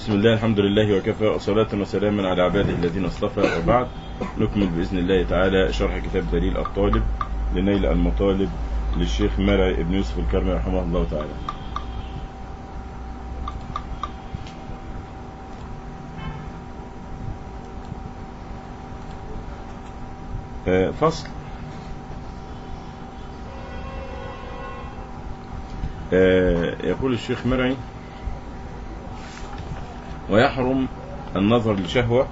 بسم الله الحمد لله وكفى وصلاة وسلاما على عباده الذين اصطفى وبعد نكمل بإذن الله تعالى شرح كتاب دليل الطالب لنيل المطالب للشيخ مرعي ابن يوسف الكرمي رحمه الله تعالى آه، فصل آه، يقول الشيخ مرعي ويحرم النظر لشهوة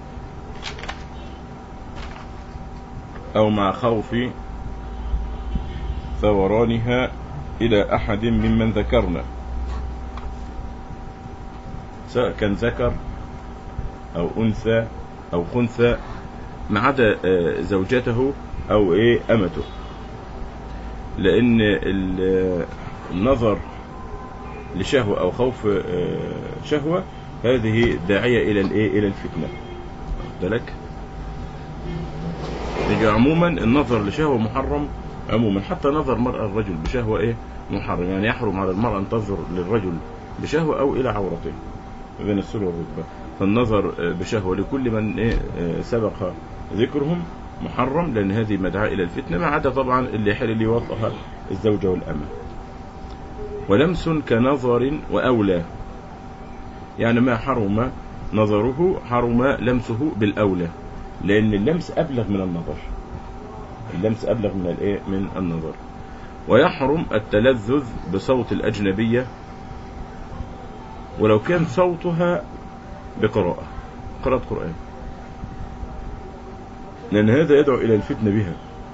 أو مع خوف ثورانها إلى أحد ممن ذكرنا سواء كان ذكر أو أنثى أو خنثى ما عدا آه، زوجته أو إيه أمته لأن ال- النظر لشهوة أو خوف آه، شهوة هذه داعية إلى الإيه إلى الفتنة واخد بالك يجي عموما النظر لشهوة محرم عموما حتى نظر مرأة الرجل بشهوة إيه محرم يعني يحرم على المرأة أن تنظر للرجل بشهوة أو إلى عورته بين السر والركبة فالنظر آه، بشهوة لكل من إيه آه، سبق ذكرهم محرم لأن هذه مدعاة إلى الفتنة ما عدا طبعا اللي يحل لي وطئها الزوجة والأمة ولمس كنظر وأولى يعني ما حرم نظره حرم لمسه بالأولى لأن اللمس أبلغ من النظر اللمس أبلغ من الإيه من النظر ويحرم التلذذ بصوت الأجنبية ولو كان صوتها بقراءة قراءة قرآن لأن هذا يدعو إلى الفتنة بها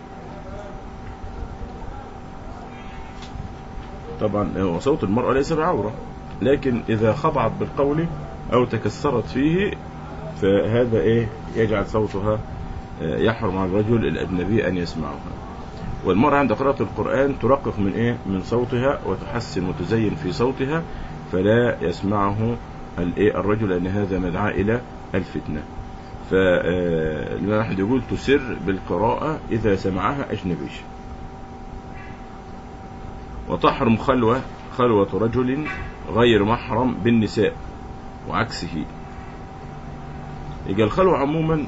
طبعا هو صوت المرأة ليس بعورة لكن إذا خضعت بالقول أو تكسرت فيه فهذا إيه يجعل صوتها آه، يحرم على الرجل الأجنبي أن يسمعها والمرأة عند قراءة القرآن ترقق من إيه من صوتها وتحسن وتزين في صوتها فلا يسمعه الإيه الرجل لأن هذا مدعاة إلى الفتنة فالإمام أحمد يقول تسر بالقراءة إذا سمعها أجنبي وتحرم خلوة خلوة رجل غير محرم بالنساء وعكسه يبقى الخلوة عموما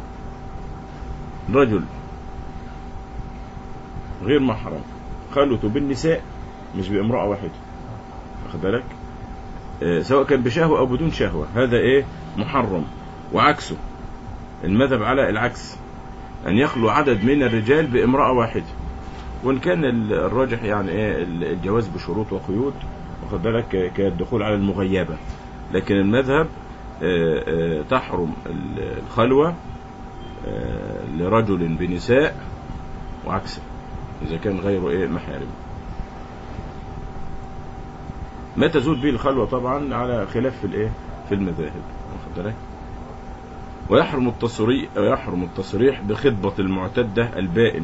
رجل غير محرم خلوته بالنساء مش بامرأة واحدة واخد بالك آه، سواء كان بشهوة أو بدون شهوة هذا إيه محرم وعكسه المذهب على العكس أن يخلو عدد من الرجال بامرأة واحدة وإن كان ال- الراجح يعني إيه ال- الجواز بشروط وقيود واخد بالك ك- كالدخول على المغيبة لكن المذهب آه، آه، تحرم ال- الخلوة آه، لرجل بنساء وعكسه إذا كان غير إيه محارم ما تزول به الخلوة طبعا على خلاف في الإيه في المذاهب واخد بالك ويحرم التصريح ويحرم التصريح بخطبة المعتدة البائن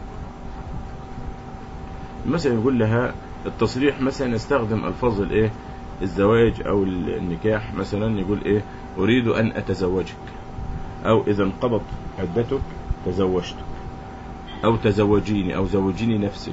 مثلا يقول لها التصريح مثلا يستخدم الفاظ الايه الزواج او النكاح مثلا يقول ايه اريد ان اتزوجك او اذا انقضت عدتك تزوجتك او تزوجيني او زوجيني نفسك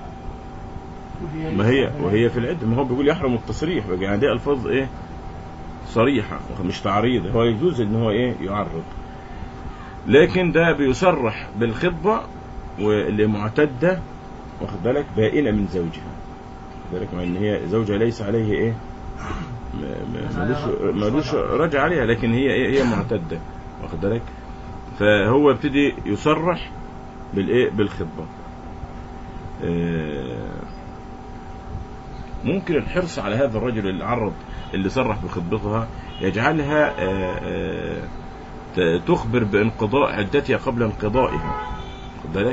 ما هي وهي في العده ما هو بيقول يحرم التصريح بقى يعني دي الفاظ ايه صريحه مش تعريض هو يجوز ان هو ايه يعرض لكن ده بيصرح بالخطبه واللي معتده واخد بالك بائنه من زوجها واخد بالك مع ان هي زوجها ليس عليه ايه م- م- ملوش ملوش رجع عليها لكن هي ايه هي معتده واخد بالك فهو ابتدي يصرح بالايه بالخطبه آه، ممكن الحرص على هذا الرجل اللي عرض اللي صرح بخطبتها يجعلها آه، آه، ت- تخبر بانقضاء عدتها قبل انقضائها خد بالك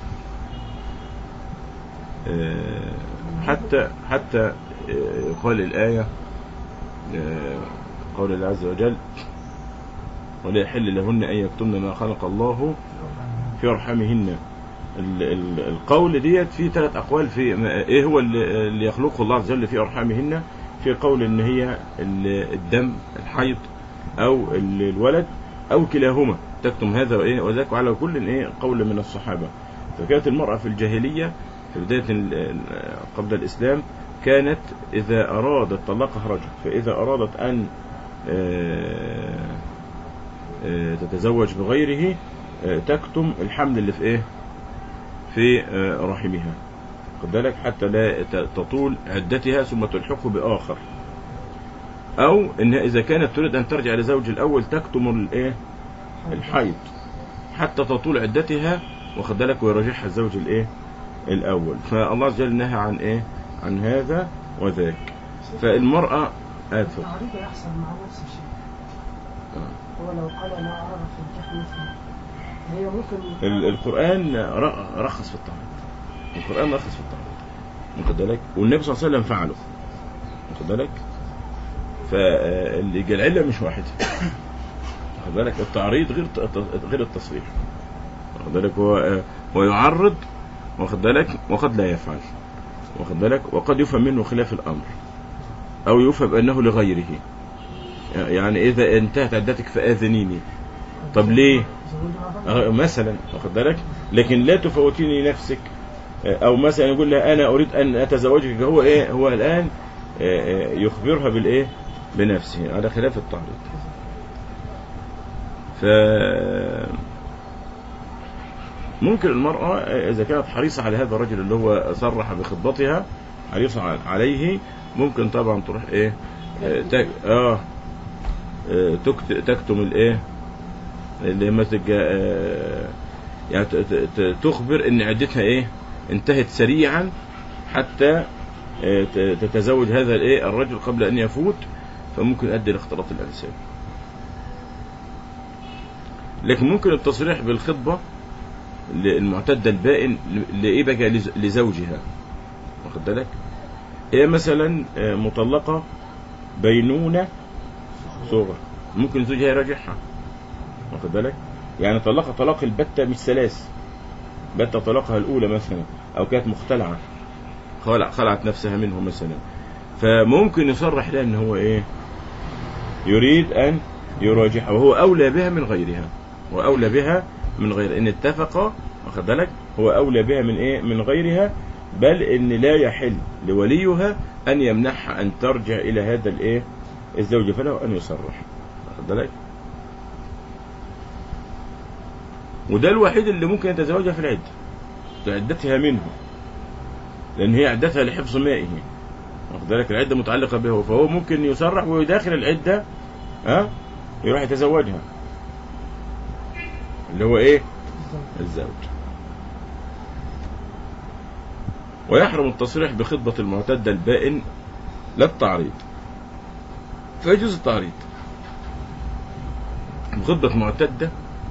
آه، حتى حتى آه، يقال الآية آه، قول الله عز وجل ولا يحل لهن أن يكتمن ما خلق الله في أرحامهن ال- ال- القول ديت في ثلاث أقوال في ما- إيه هو اللي اللي يخلقه الله عز وجل في أرحامهن في قول إن هي ال- الدم الحيض أو ال- الولد أو كلاهما تكتم هذا وإيه وذاك على كل إيه قول من الصحابة فكانت المرأة في الجاهلية في بداية ال- ال- قبل الإسلام كانت إذا أرادت طلقها رجل فإذا أرادت أن آه، آه، تتزوج بغيره آه، تكتم الحمل اللي في ايه في آه، رحمها خد بالك حتى لا ت- تطول عدتها ثم تلحقه بآخر أو إنها إذا كانت تريد أن ترجع لزوج الأول تكتم الإيه الحيض حتى تطول عدتها واخد بالك ويراجعها الزوج الإيه الأول فالله عز وجل نهى عن إيه عن هذا وذاك فالمرأة آدفع التعريض يحصل مع نفس الشيء آه. هو لو قال لا أعرف الكحف مثله هي ممكن ال- القرآن ر- رخص في التعريض القرآن رخص في التعريض واخد بالك والنبي صلى الله عليه وسلم فعله واخد بالك فالعلة مش واحدة واخد بالك التعريض غير ت- غير التصريح واخد بالك هو هو يعرض واخد بالك وقد لا يفعل واخد بالك وقد يفهم منه خلاف الأمر أو يفهم أنه لغيره يعني إذا انتهت عدتك فآذنيني طب ليه؟ زوجها آه، مثلا واخد بالك لكن لا تفوتيني نفسك آه، او مثلا يقول لها انا اريد ان اتزوجك هو ايه هو الان آه، آه، يخبرها بالايه بنفسه على خلاف التعريض ف ممكن المرأة آه، إذا كانت حريصة على هذا الرجل اللي هو صرح بخطبتها حريصة على- عليه ممكن طبعا تروح إيه آه، تك... آه آه، تكت... تكتم الإيه اللي ما تجا آه، يعني ت- ت- ت- تخبر ان عدتها ايه انتهت سريعا حتى آه، ت- تتزوج هذا الايه الرجل قبل ان يفوت فممكن يؤدي لاختلاط الانساب لكن ممكن التصريح بالخطبه للمعتده البائن ل- لايه بقى لز- لزوجها واخد بالك هي مثلا آه، مطلقه بينونه صغرى ممكن زوجها يراجعها واخد بالك يعني طلقها طلاق البتة مش ثلاث بتة طلقها الأولى مثلا أو كانت مختلعة خلع خلعت نفسها منه مثلا فممكن يصرح لها إن هو إيه يريد أن يراجعها وهو أولى بها من غيرها وأولى بها من غير إن اتفق واخد بالك هو أولى بها من إيه من غيرها بل إن لا يحل لوليها أن يمنعها أن ترجع إلى هذا الإيه الزوج فله أن يصرح واخد بالك وده الوحيد اللي ممكن يتزوجها في العدة عدتها منه لأن هي عدتها لحفظ مائه واخد بالك العدة متعلقة به فهو ممكن يصرح ويداخل العدة ها يروح يتزوجها اللي هو ايه الزوج ويحرم التصريح بخطبة المعتدة البائن لا التعريض فيجوز التعريض بخطبة معتدة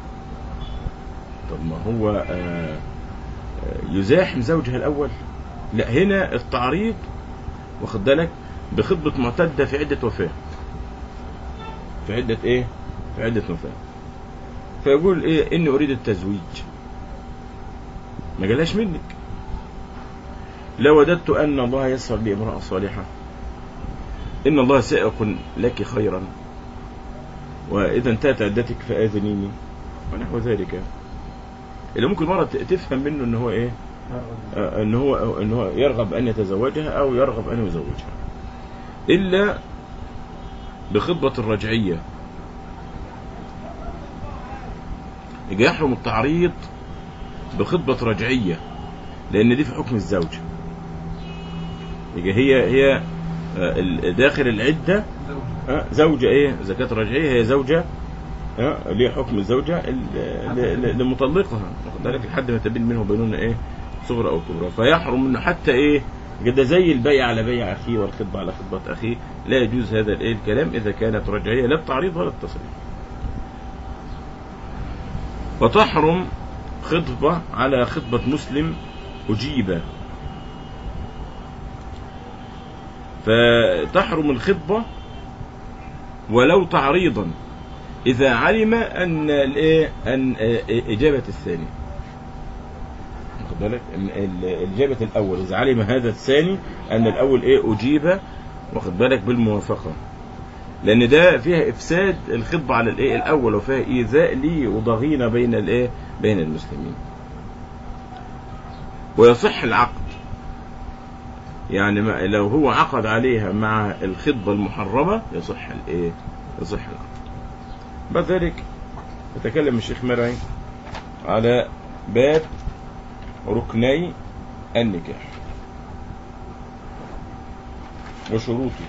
طب ما هو آه، آه، يزاحم زوجها الأول لا هنا التعريض واخد بالك بخطبة معتدة في عدة وفاة في عدة ايه في عدة وفاة فيقول ايه اني اريد التزويج ما جالهاش منك لوددت ان الله يسر لي امرأة صالحة ان الله سائق لك خيرا واذا انتهت عدتك فاذنيني ونحو ذلك اللي ممكن مرة ت- تفهم منه ان هو ايه آه، ان هو ان هو يرغب ان يتزوجها او يرغب ان يزوجها الا بخطبة الرجعية يجي يحرم التعريض بخطبة رجعية لان دي في حكم الزوج يجي هي هي آه، ال- داخل العدة آه، زوجة ايه زكاة الرجعية هي زوجة آه، ليه حكم الزوجة ال- ل- ل- لمطلقها واخد بالك لحد ما تبين منه بينونة ايه صغرى او كبرى فيحرم منه حتى ايه ده زي البيع على بيع اخيه والخطبة على خطبة اخيه لا يجوز هذا الايه الكلام اذا كانت رجعية لا التعريض ولا التصريح وتحرم خطبة على خطبة مسلم أجيب فتحرم الخطبة ولو تعريضا إذا علم أن الإيه أن آه، إجابة الثاني واخد بالك إن ال- الإجابة الأول إذا علم هذا الثاني أن الأول إيه أجيب واخد بالك بالموافقة لأن ده فيها إفساد الخطبة على الإيه الأول وفيها إيذاء لي وضغينة بين الإيه بين المسلمين ويصح العقد يعني ما لو هو عقد عليها مع الخطبة المحرمة يصح الإيه يصح العقد بعد ذلك يتكلم الشيخ مرعي على باب ركني النكاح وشروطه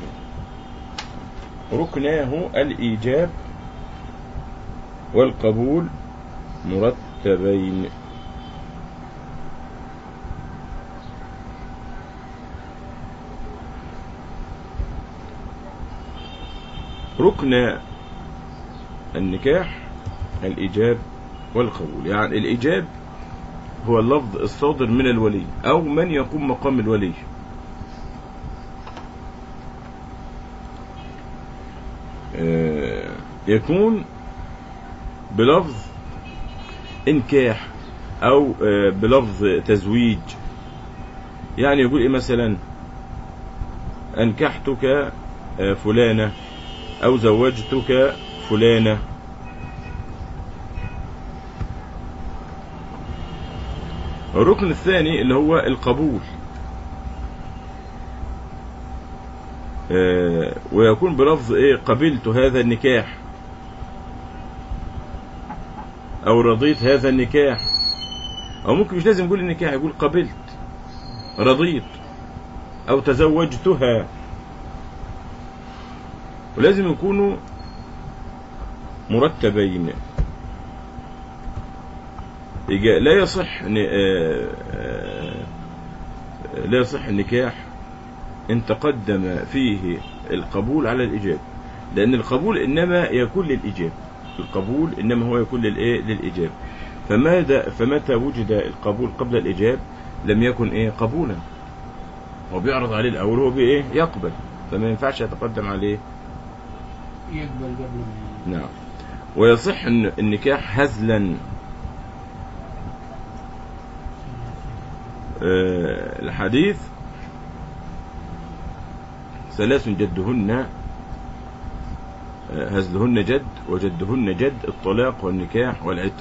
ركناه الإيجاب والقبول مرتبين ركن النكاح الإيجاب والقبول يعني الإيجاب هو اللفظ الصادر من الولي أو من يقوم مقام الولي آه، يكون بلفظ انكاح او آه، بلفظ تزويج يعني يقول ايه مثلا انكحتك آه، فلانة او زوجتك فلانة الركن الثاني اللي هو القبول آه، ويكون بلفظ ايه قبلت هذا النكاح او رضيت هذا النكاح او ممكن مش لازم يقول النكاح يقول قبلت رضيت او تزوجتها ولازم يكونوا مرتبين يجا- لا يصح ن- آه، آه، لا يصح النكاح إن تقدم فيه القبول على الإجابة لأن القبول إنما يكون للإجابة القبول إنما هو يكون للإيه للإجابة فماذا فمتى وجد القبول قبل الإجابة لم يكن إيه قبولا هو بيعرض عليه الأول هو بإيه يقبل فما ينفعش يتقدم عليه يقبل قبل ما نعم ويصح الن- النكاح هزلا آه، الحديث ثلاث جدهن آه، هزلهن جد وجدهن جد الطلاق والنكاح والعتق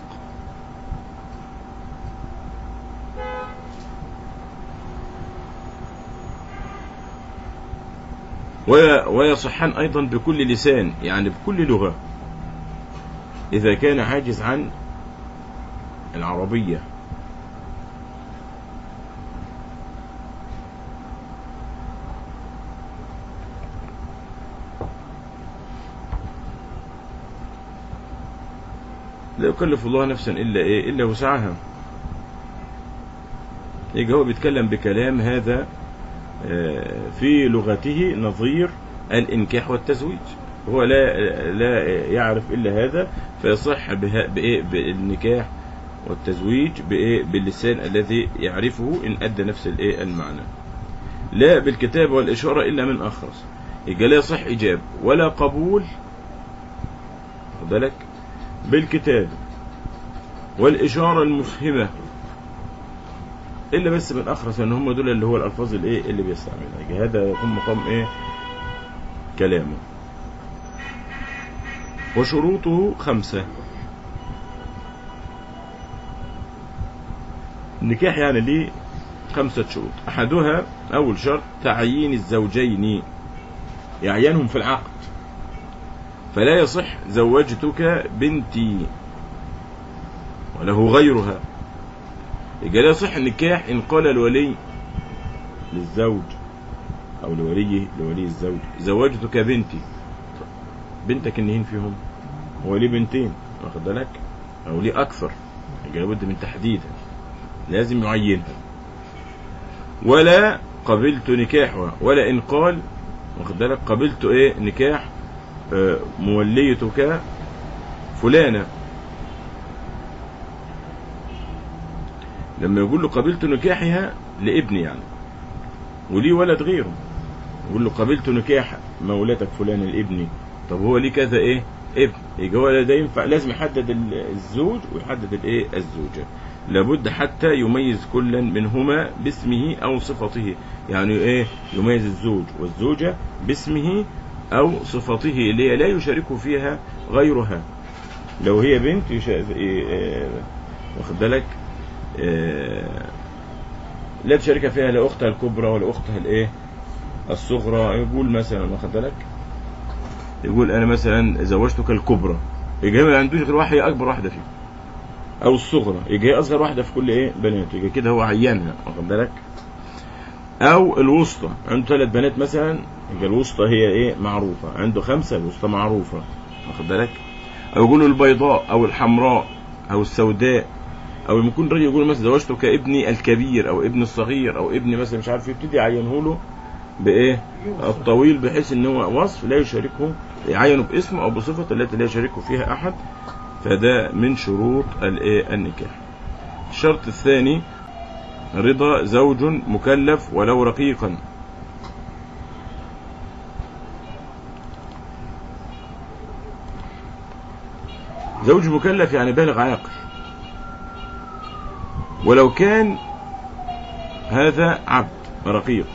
وي- ويصحان أيضا بكل لسان يعني بكل لغة إذا كان عاجز عن العربية لا يكلف الله نفسا إلا إيه إلا وسعها يجي هو بيتكلم بكلام هذا آه، في لغته نظير الإنكاح والتزويج هو لا لا يعرف إلا هذا فيصح بها بإيه بالنكاح والتزويج بإيه باللسان الذي يعرفه إن أدى نفس الإيه المعنى لا بالكتاب والإشارة إلا من أخرس يبقى لا يصح إجاب ولا قبول خد بالك بالكتاب والإشارة المفهمة إلا بس من أخرس أن هم دول اللي هو الألفاظ الإيه اللي بيستعملها يبقى هذا يكون مقام إيه كلامه وشروطه خمسة النكاح يعني ليه خمسة شروط أحدها أول شرط تعيين الزوجين يعينهم في العقد فلا يصح زوجتك بنتي وله غيرها يبقى لا يصح النكاح إن قال الولي للزوج أو لوليه لولي الزوج زوجتك بنتي بنتك النهين فيهم هو ليه بنتين واخد بالك أو ليه أكثر يبقى لابد من تحديدها لازم يعينها ولا قبلت نكاحها ولا إن قال واخد بالك قبلت إيه نكاح آه، موليتك فلانة لما يقول له قبلت نكاحها لابني يعني وليه ولد غيره يقول له قبلت نكاح مولاتك فلان لابني طب هو ليه كذا ايه ابن يبقى هو ده ينفع لازم يحدد ال- الزوج ويحدد الايه الزوجه لابد حتى يميز كلا منهما باسمه او صفته يعني ايه يميز الزوج والزوجه باسمه او صفته اللي هي لا يشاركه فيها غيرها لو هي بنت يشا... إيه، آه، واخد بالك آه، لا تشارك فيها لا اختها الكبرى ولا اختها الايه الصغرى يقول مثلا واخد بالك يقول انا مثلا زوجتك الكبرى يجي ما عندوش غير واحده هي اكبر واحده فيهم او الصغرى يجي هي اصغر واحده في كل ايه بنات يجي كده هو عينها واخد بالك او الوسطى عنده ثلاث بنات مثلا يبقى الوسطى هي ايه معروفه عنده خمسه الوسطى معروفه واخد بالك او يقولوا البيضاء او الحمراء او السوداء او ممكن راجل يقول مثلا زوجته كابني الكبير او ابني الصغير او ابني مثلا مش عارف يبتدي يعينه له بايه الطويل بحيث ان هو وصف لا يشاركه يعينه باسمه او بصفه التي لا يشاركه فيها احد فده من شروط الايه النكاح الشرط الثاني رضا زوج مكلف ولو رقيقا زوج مكلف يعني بالغ عاقل ولو كان هذا عبد رقيق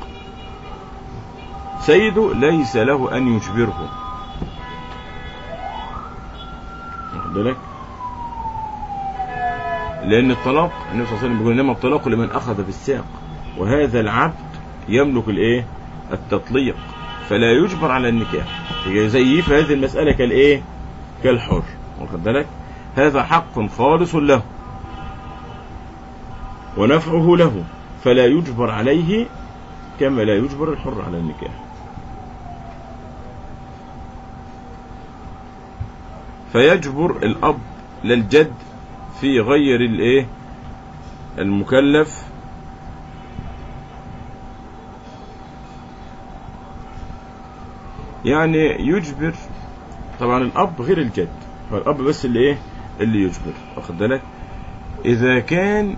سيده ليس له أن يجبره واخد بالك لأن الطلاق النبي صلى الله عليه وسلم بيقول إنما الطلاق لمن أخذ بالساق وهذا العبد يملك الإيه التطليق فلا يجبر على النكاح يبقى زيه في هذه المسألة كالإيه كالحر واخد بالك هذا حق خالص له ونفعه له فلا يجبر عليه كما لا يجبر الحر على النكاح فيجبر الأب للجد في غير الايه المكلف يعني يجبر طبعا الأب غير الجد هو الأب بس اللي ايه اللي يجبر واخد بالك إذا كان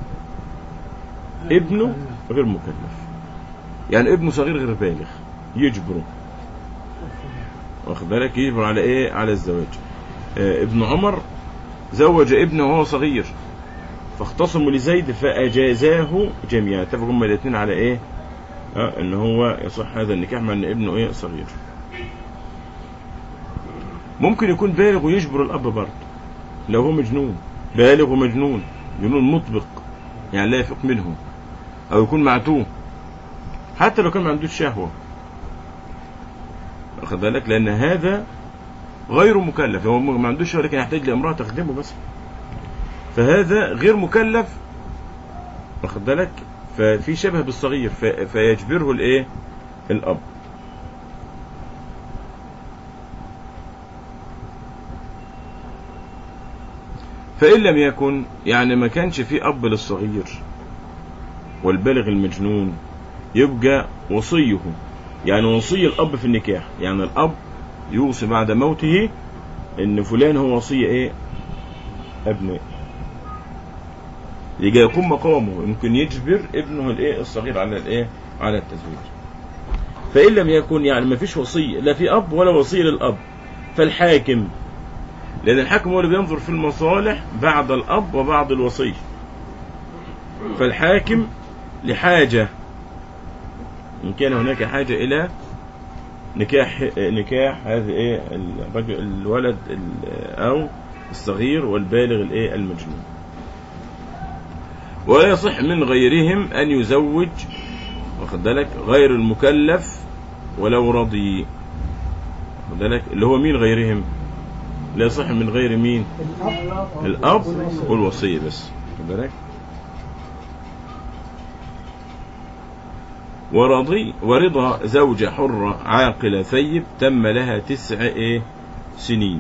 ابنه غير مكلف يعني ابنه صغير غير بالغ يجبره واخد بالك يجبر على ايه على الزواج آه ابن عمر زوج ابنه وهو صغير فاختصموا لزيد فاجازاه جميعا اتفقوا هما الاثنين على ايه آه ان هو يصح هذا النكاح مع ان ابنه ايه صغير ممكن يكون بالغ ويجبر الاب برضه لو هو مجنون بالغ ومجنون جنون مطبق يعني لا يفق منه او يكون معتوه حتى لو كان ما عندوش شهوه واخد بالك لان هذا غير مكلف هو ما عندوش شهوه لكن يحتاج لامراه تخدمه بس فهذا غير مكلف واخد بالك ففي شبه بالصغير في فيجبره الايه الاب فإن لم يكن يعني ما كانش في أب للصغير والبالغ المجنون يبقى وصيه يعني وصي الأب في النكاح يعني الأب يوصي بعد موته إن فلان هو وصي إيه أبناء يجي يكون مقامه يمكن يجبر ابنه الايه الصغير على الايه على التزويج فإن لم يكن يعني ما فيش وصي لا في أب ولا وصي للأب فالحاكم لأن الحاكم هو اللي بينظر في المصالح بعد الأب وبعد الوصي فالحاكم لحاجة إن كان هناك حاجة إلى نكاح نكاح هذه إيه الرجل الولد أو الصغير والبالغ الإيه المجنون ولا يصح من غيرهم أن يزوج واخد بالك غير المكلف ولو رضي واخد بالك اللي هو مين غيرهم لا يصح من غير مين الأب الأب والوصية بس واخد بالك ورضي ورضا زوجة حرة عاقلة ثيب تم لها تسع إيه سنين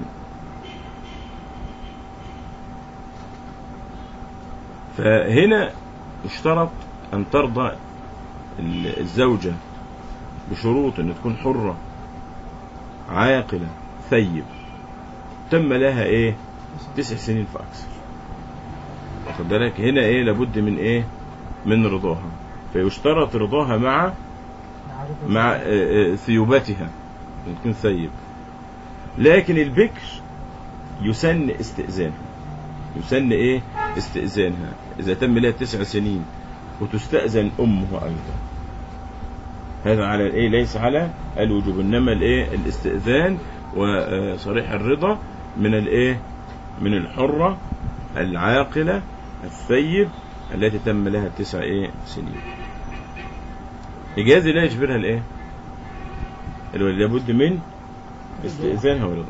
فهنا اشترط أن ترضى الزوجة بشروط أن تكون حرة عاقلة ثيب تم لها إيه تسع سنين فأكثر واخد بالك هنا إيه لابد من إيه من رضاها فيشترط رضاها مع مع آه، آه، ثيوبتها أن تكون ثيب لكن البكر يسن استئذانها يسن ايه استئذانها اذا تم لها تسع سنين وتستأذن امه ايضا هذا على الايه ليس على الوجوب انما الايه الاستئذان وصريح الرضا من الايه من الحرة العاقلة الثيب التي تم لها تسع ايه سنين إجازة لا يجبرها الايه الولي لابد من استئذانها ورضا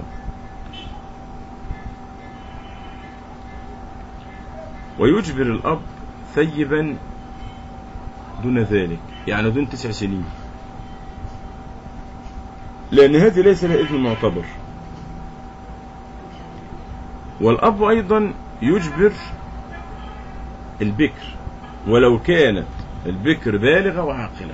ويجبر الأب ثيبا دون ذلك يعني دون تسع سنين لأن هذه ليس لها إذن معتبر والأب أيضا يجبر البكر ولو كانت البكر بالغة وعاقلة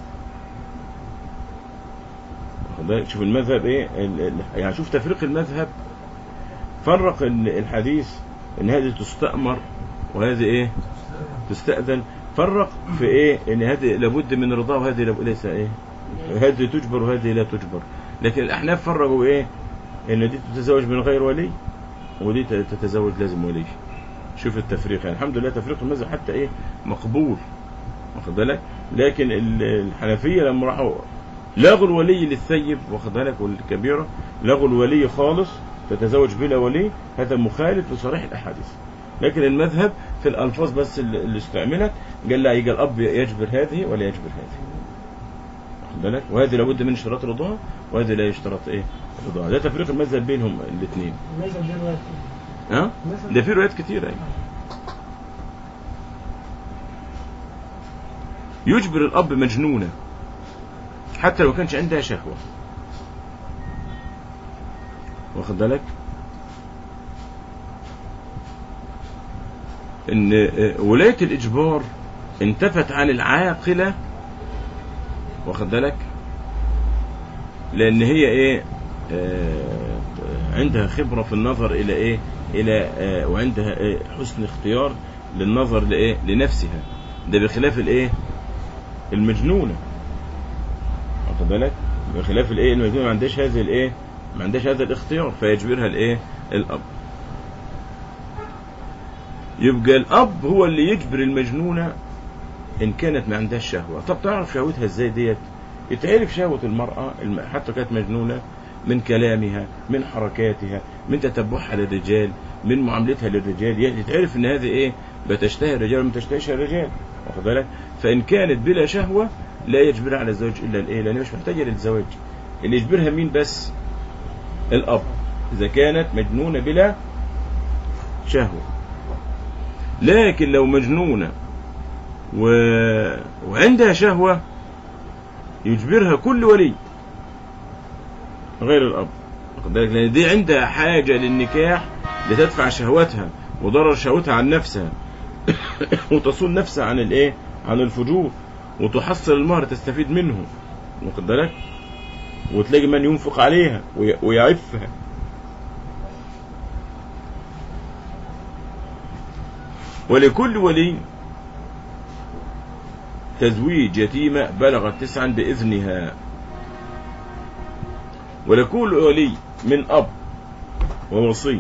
واخد بالك؟ شوف المذهب ايه ال- ال- يعني شوف تفريق المذهب فرق ال- الحديث ان هذه تستأمر وهذه ايه تستأذن فرق في ايه ان هذه لابد من رضا وهذه لابد ليس ايه هذه تجبر وهذه لا تجبر لكن الاحناف فرقوا ايه ان دي تتزوج من غير ولي ودي ت- تتزوج لازم ولي شوف التفريق يعني الحمد لله تفريق المذهب حتى ايه مقبول واخد بالك لكن ال- الحنفيه لما راحوا لغوا الولي للثيب واخد بالك والكبيره لغوا الولي خالص تتزوج بلا ولي هذا مخالف لصريح الاحاديث لكن المذهب في الالفاظ بس اللي اللي استعملت قال لا يجي الاب يجبر هذه ولا يجبر هذه واخد بالك وهذه لابد من اشتراط رضاها وهذه لا يشترط ايه رضاها ده تفريق المذهب بينهم الاثنين المذهب ده رواية ها مثلا ده في روايات كتيرة يعني. يجبر الأب مجنونة حتى لو كانش عندها شهوة واخد بالك ان آه، ولاية الإجبار انتفت عن العاقلة واخد بالك لأن هي ايه آه، عندها خبرة في النظر إلى ايه إلى آه، وعندها إيه حسن اختيار للنظر لإيه لنفسها ده بخلاف الايه المجنونة واخد بالك بخلاف الايه المجنونة ما عندهاش هذه الايه ما عندهاش هذا الاختيار فيجبرها الايه الاب يبقى الاب هو اللي يجبر المجنونة ان كانت ما عندهاش شهوة طب تعرف شهوتها ازاي ديت يتعرف شهوة المرأة الم- حتى كانت مجنونة من كلامها من حركاتها من تتبعها للرجال من معاملتها للرجال يعني يتعرف ان هذه ايه بتشتهي الرجال وما تشتهيش الرجال واخد بالك فان كانت بلا شهوة لا يجبرها على الزواج الا الايه لان مش محتاجة للزواج اللي يجبرها مين بس الاب اذا كانت مجنونة بلا شهوة لكن لو مجنونة و... وعندها شهوة يجبرها كل ولي غير الأب واخد بالك لأن دي عندها حاجة للنكاح لتدفع شهوتها وضرر شهوتها عن نفسها وتصون نفسها عن الايه عن الفجور وتحصل المهر تستفيد منه واخد بالك وتلاقي من ينفق عليها وي- ويعفها ولكل ولي تزويج يتيمة بلغت تسعا بإذنها ولكل ولي من أب ووصي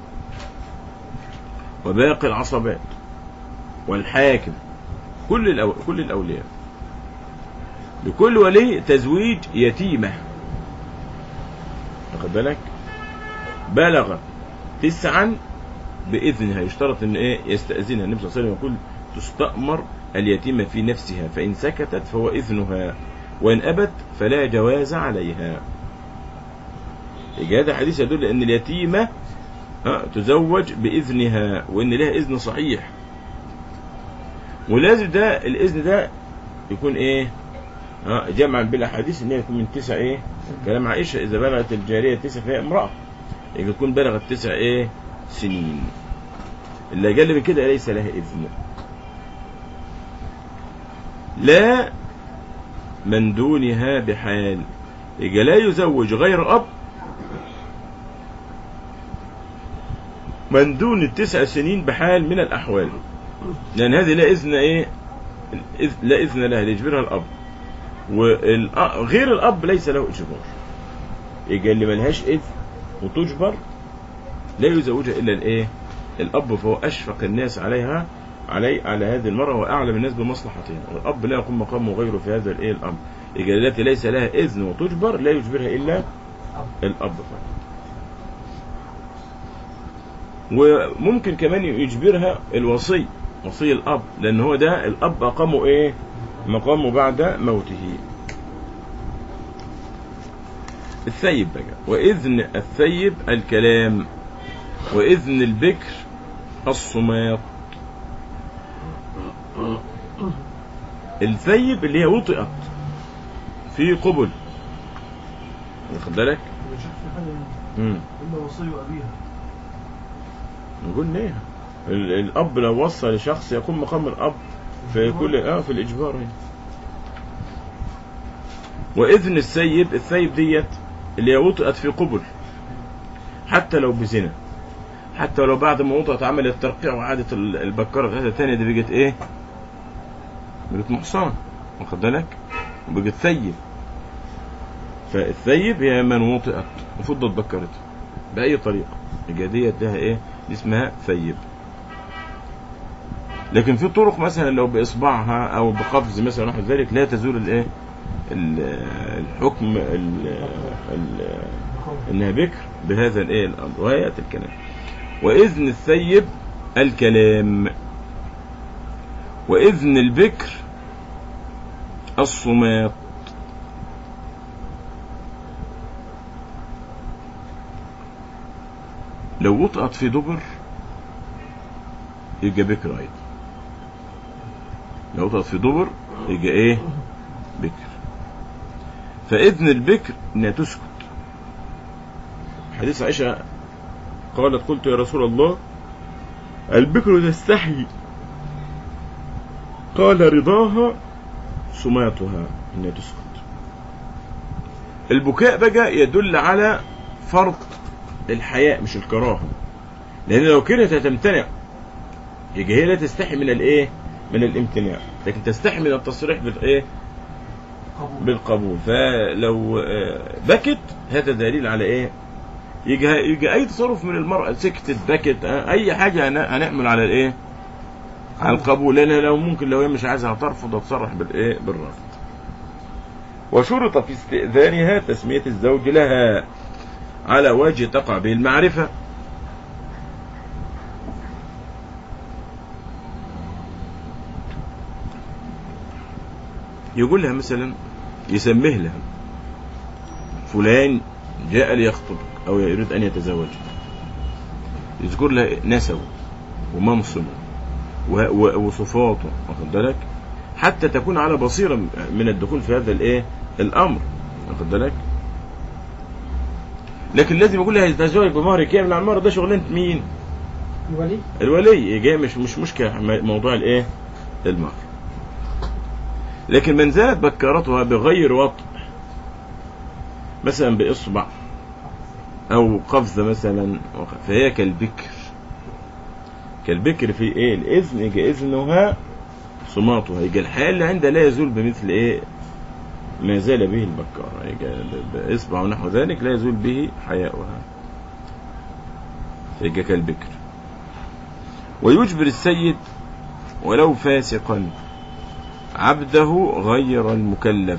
وباقي العصبات والحاكم كل الأو... كل الأولياء لكل ولي تزويج يتيمة واخد بالك بلغ تسعا بإذنها يشترط ان ايه يستأذنها النبي صلى الله عليه وسلم يقول تستأمر اليتيمة في نفسها فإن سكتت فهو إذنها وإن أبت فلا جواز عليها يبقى هذا حديث يدل أن اليتيمة ها، تزوج بإذنها وإن لها إذن صحيح ولازم ده الإذن ده يكون إيه ها، جمعا بالأحاديث إن هي يكون من تسع إيه كلام عائشة إذا بلغت الجارية تسع فهي امرأة يبقى تكون بلغت تسع إيه سنين اللي أقل من كده ليس لها إذن لا من دونها بحال يبقى لا يزوج غير أب من دون التسع سنين بحال من الأحوال لأن هذه لا إذن إيه الإذ- لا إذن لها ليجبرها الأب وغير الأب ليس له إجبار يبقى اللي ملهاش إذن وتجبر لا يزوجها إلا الإيه الأب فهو أشفق الناس عليها علي على هذه المرأة وأعلم الناس بمصلحتها والأب لا يقوم مقامه غيره في هذا الإيه الأمر يبقى التي ليس لها إذن وتجبر لا يجبرها إلا الأب فقط وممكن كمان يجبرها الوصي وصي الأب لأن هو ده الأب أقامه إيه مقامه بعد موته الثيب بقى وإذن الثيب الكلام وإذن البكر الصمات الثيب اللي هي وطئت في قبل واخد بالك؟ مش في حاجة مم. إلا وصي أبيها نقول ليه ال- الاب لو وصى لشخص يكون مقام الاب في كل اه في الاجبار يعني. واذن السيب الثيب ديت اللي هي وطئت في قبل حتى لو بزنا حتى لو بعد ما وطئت عملت ترقيع وعادت ال- البكاره بتاعتها الثانيه دي بقت ايه؟ بقت محصنه واخد بالك؟ وبقت ثيب فالثيب هي من وطئت وفضت بكرتها بأي طريقة يبقى ديت لها ايه؟ دي اسمها ثيب لكن في طرق مثلا لو باصبعها او بقفز مثلا نحو ذلك لا تزول الايه ال- الحكم ال- ال- انها بكر بهذا الايه الامر وهي الكلام واذن الثيب الكلام واذن البكر الصمات لو وطأت في دبر يبقى بكر ايضا لو وطأت في دبر يبقى ايه بكر فإذن البكر انها تسكت حديث عائشة قالت قلت يا رسول الله البكر تستحي قال رضاها سماتها انها تسكت البكاء بقى يدل على فرط الحياء مش الكراهه لان لو كرهت هتمتنع يبقى هي لا تستحي من الايه من الامتناع لكن تستحي من التصريح بالايه قبول بالقبول فلو آه، بكت هذا دليل على ايه يجي يجي اي تصرف من المرأة سكتت بكت آه، اي حاجة هن- هنعمل على الايه على القبول لان لو ممكن لو هي مش عايزها ترفض تصرح بالايه بالرفض وشرط في استئذانها تسمية الزوج لها على وجه تقع به المعرفة يقول لها مثلا يسميه لها فلان جاء ليخطبك او يريد ان يتزوجك يذكر لها نسبه ومنصبه و- و- وصفاته واخد بالك حتى تكون على بصيره من الدخول في هذا الايه الامر واخد بالك لكن لازم يقول لها يتزوج بمهر كامل على المهر ده شغلانه مين؟ الولي الولي جاي مش مش مشكله م- موضوع الايه؟ المهر. لكن من زالت بكارتها بغير وطء مثلا باصبع او قفزه مثلا فهي كالبكر كالبكر في ايه؟ الاذن يجي اذنها صماتها يجي الحياه اللي عندها لا يزول بمثل ايه؟ ما زال به البكار يجي ب- باصبع ونحو ذلك لا يزول به حياؤها فيجي كالبكر ويجبر السيد ولو فاسقا عبده غير المكلف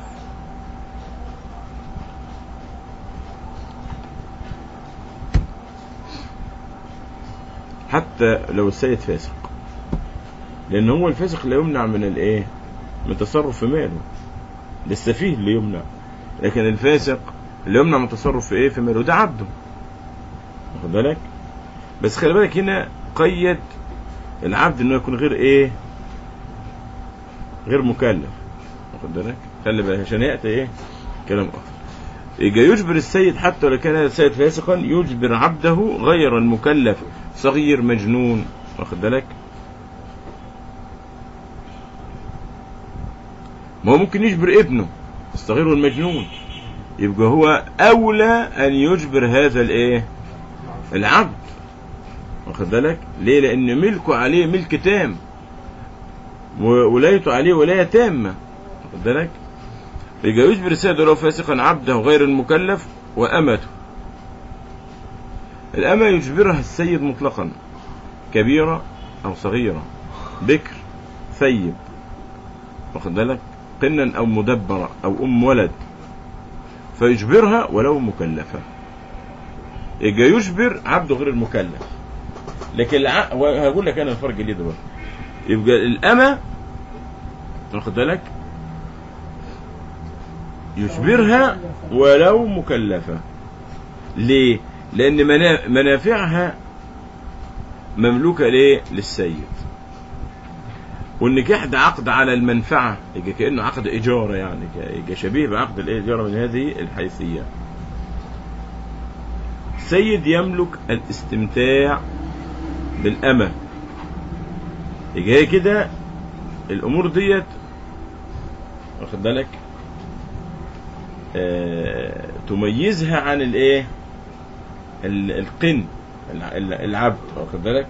حتى لو السيد فاسق لان هو الفاسق لا يمنع من الايه من التصرف في ماله ده السفيه اللي يمنع لكن الفاسق اللي يمنع من التصرف في ايه في ماله ده عبده واخد بالك بس خلي بالك هنا قيد العبد انه يكون غير ايه غير مكلف واخد بالك خلي بالك عشان ياتي ايه كلام اخر يجي يجبر السيد حتى لو كان هذا السيد فاسقا يجبر عبده غير المكلف صغير مجنون واخد بالك ما هو ممكن يجبر ابنه الصغير والمجنون يبقى هو اولى ان يجبر هذا الايه العبد واخد بالك ليه لان ملكه عليه ملك تام وولايته عليه ولايه تامه واخد بالك يبقى يجبر السيد ولو فاسقا عبده غير المكلف وامته الأمة يجبرها السيد مطلقا كبيرة أو صغيرة بكر ثيب واخد بالك قنا أو مدبرة أو أم ولد فيجبرها ولو مكلفة يبقى يجبر عبده غير المكلف لكن الع... وهقول لك أنا الفرق اللي ده بقى يبقى الأمة واخد بالك يجبرها ولو مكلفة ليه لان منا- منافعها مملوكة ليه للسيد والنكاح ده عقد على المنفعة يبقى كأنه عقد إيجارة يعني ك- يبقى شبيه بعقد الإيجارة من هذه الحيثية السيد يملك الاستمتاع بالأمة يبقى هي كده الأمور ديت واخد بالك آه تميزها عن الايه ال- القن الع- ال- العبد واخد بالك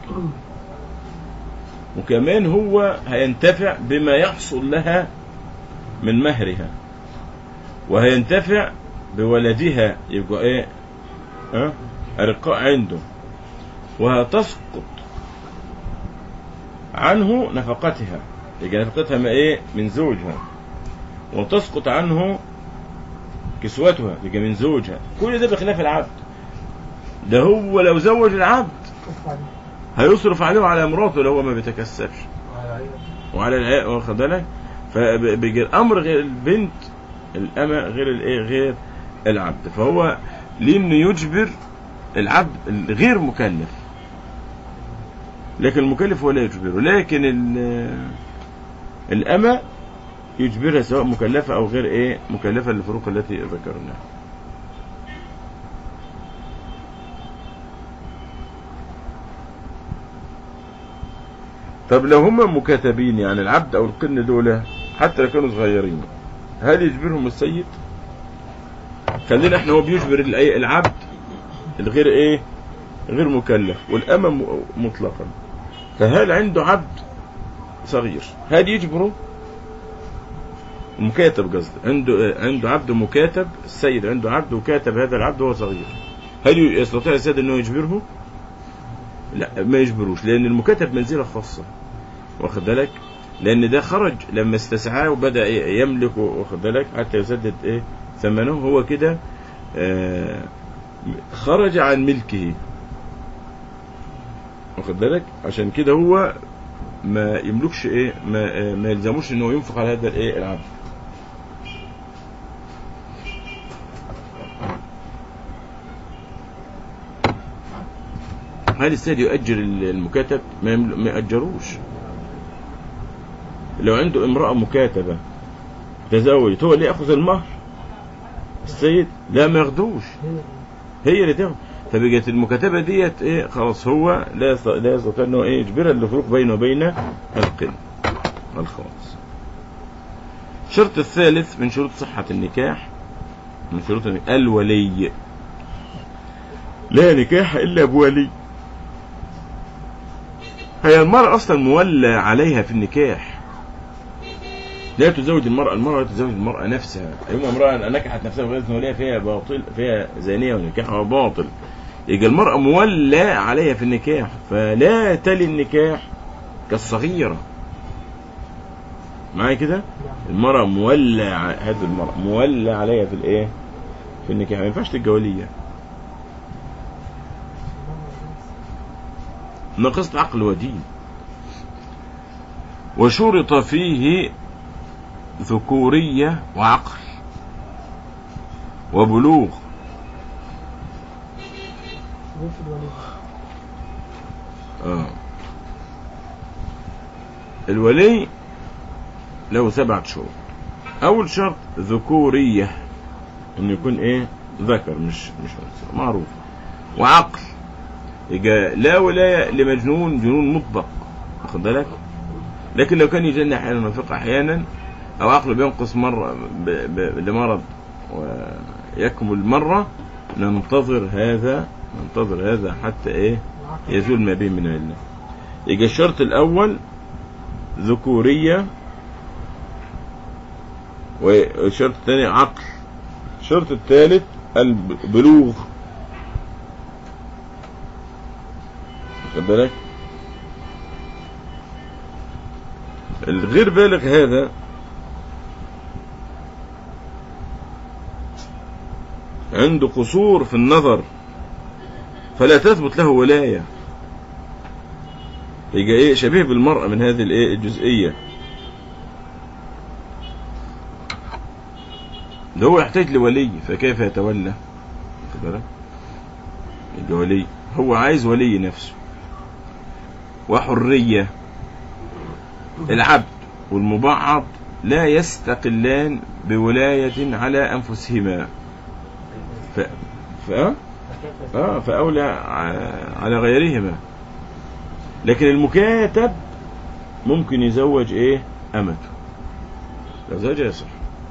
وكمان هو هينتفع بما يحصل لها من مهرها وهينتفع بولدها يبقى ايه ها ارقاء عنده وهتسقط عنه نفقتها يبقى نفقتها ما ايه من زوجها وتسقط عنه كسوتها يبقى من زوجها كل ده بخلاف العبد ده هو لو زوج العبد هيصرف عليه وعلى مراته لو هو ما بيتكسبش وعلى العيال واخد بالك فبيجي الامر غير البنت الامه غير الايه غير العبد فهو لانه يجبر العبد الغير مكلف لكن المكلف هو لا يجبره لكن ال- الامه يجبرها سواء مكلفه او غير ايه مكلفه للفروق التي ذكرناها طب لو هم مكاتبين يعني العبد او القن دول حتى لو كانوا صغيرين هل يجبرهم السيد خلينا احنا هو بيجبر الأي- العبد الغير ايه غير مكلف والامة م- مطلقا فهل عنده عبد صغير هل يجبره مكاتب قصدي عنده عنده عبد مكاتب السيد عنده عبد وكاتب هذا العبد وهو صغير هل يستطيع السيد انه يجبره لا ما يجبروش لان المكاتب منزله خاصه واخد بالك لان ده خرج لما استسعاه وبدا ي- يملك واخد بالك حتى يسدد ايه ثمنه هو كده آه، خرج عن ملكه واخد بالك عشان كده هو ما يملكش ايه ما آه، ما يلزموش انه ينفق على هذا الايه العبد هل السيد يؤجر المكاتب ما يمل- ما يأجروش لو عنده امرأة مكاتبة تزوجت هو اللي يأخذ المهر السيد لا ما ياخدوش هي اللي تاخد فبقت المكاتبة ديت ايه خلاص هو لا يست- لا يستطيع انه ايه يجبرها للفروق بينه وبين القن الخاص الشرط الثالث من شروط صحة النكاح من شروط النكاح الولي لا نكاح الا بولي هي المرأة أصلا مولى عليها في النكاح لا تزوج المرأة المرأة لا تزوج المرأة نفسها أيما امرأة نكحت نفسها بغير إذن وليها فيها باطل فيها زانية ونكاحها باطل يبقى المرأة مولى عليها في النكاح فلا تلي النكاح كالصغيرة معايا كده المرأة مولى ع- هذه المرأة مولى عليها في الايه في النكاح ما ينفعش تتجولية ناقصة عقل ودين وشرط فيه ذكورية وعقل وبلوغ في الوليد آه. الولي له سبعة شروط أول شرط ذكورية إنه يكون إيه ذكر مش مش أنثى معروف وعقل يبقى لا ولاية لمجنون جنون مطبق واخد بالك لكن لو كان يجني أحيانا ويفق أحيانا أو عقله بينقص مرة ب... ب... لمرض ويكمل مرة ننتظر هذا ننتظر هذا حتى إيه يزول ما به من الله يبقى الشرط الأول ذكورية والشرط الثاني عقل الشرط الثالث البلوغ واخد بالك الغير بالغ هذا عنده قصور في النظر فلا تثبت له ولاية يبقى ايه شبيه بالمرأة من هذه الايه الجزئية ده هو يحتاج لولي فكيف يتولى واخد بالك يبقى ولي هو عايز ولي نفسه وحرية العبد والمبعض لا يستقلان بولاية على أنفسهما ف... ف... آه فأولى ع- على غيرهما لكن المكاتب ممكن يزوج ايه أمته لو زوجها يصح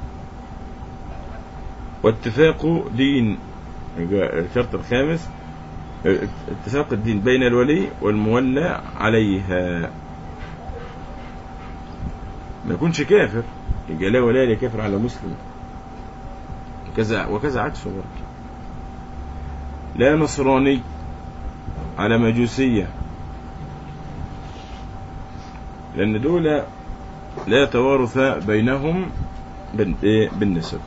واتفاق دين يبقى الشرط الخامس اتفاق الدين بين الولي والمولى عليها ما يكونش كافر يبقى لا ولاية لكافر على مسلم كذا وكذا عكسه برضه لا نصراني على مجوسية لأن دول لا توارث بينهم بال- إيه؟ بالنسب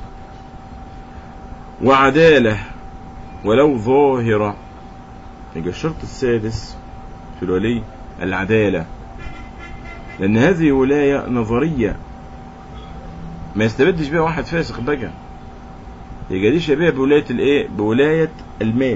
وعدالة ولو ظاهرة يبقى الشرط السادس في الولي العدالة لأن هذه ولاية نظرية ما يستبدش بها واحد فاسق بقى يبقى دي شبيهة بولاية الايه بولاية المال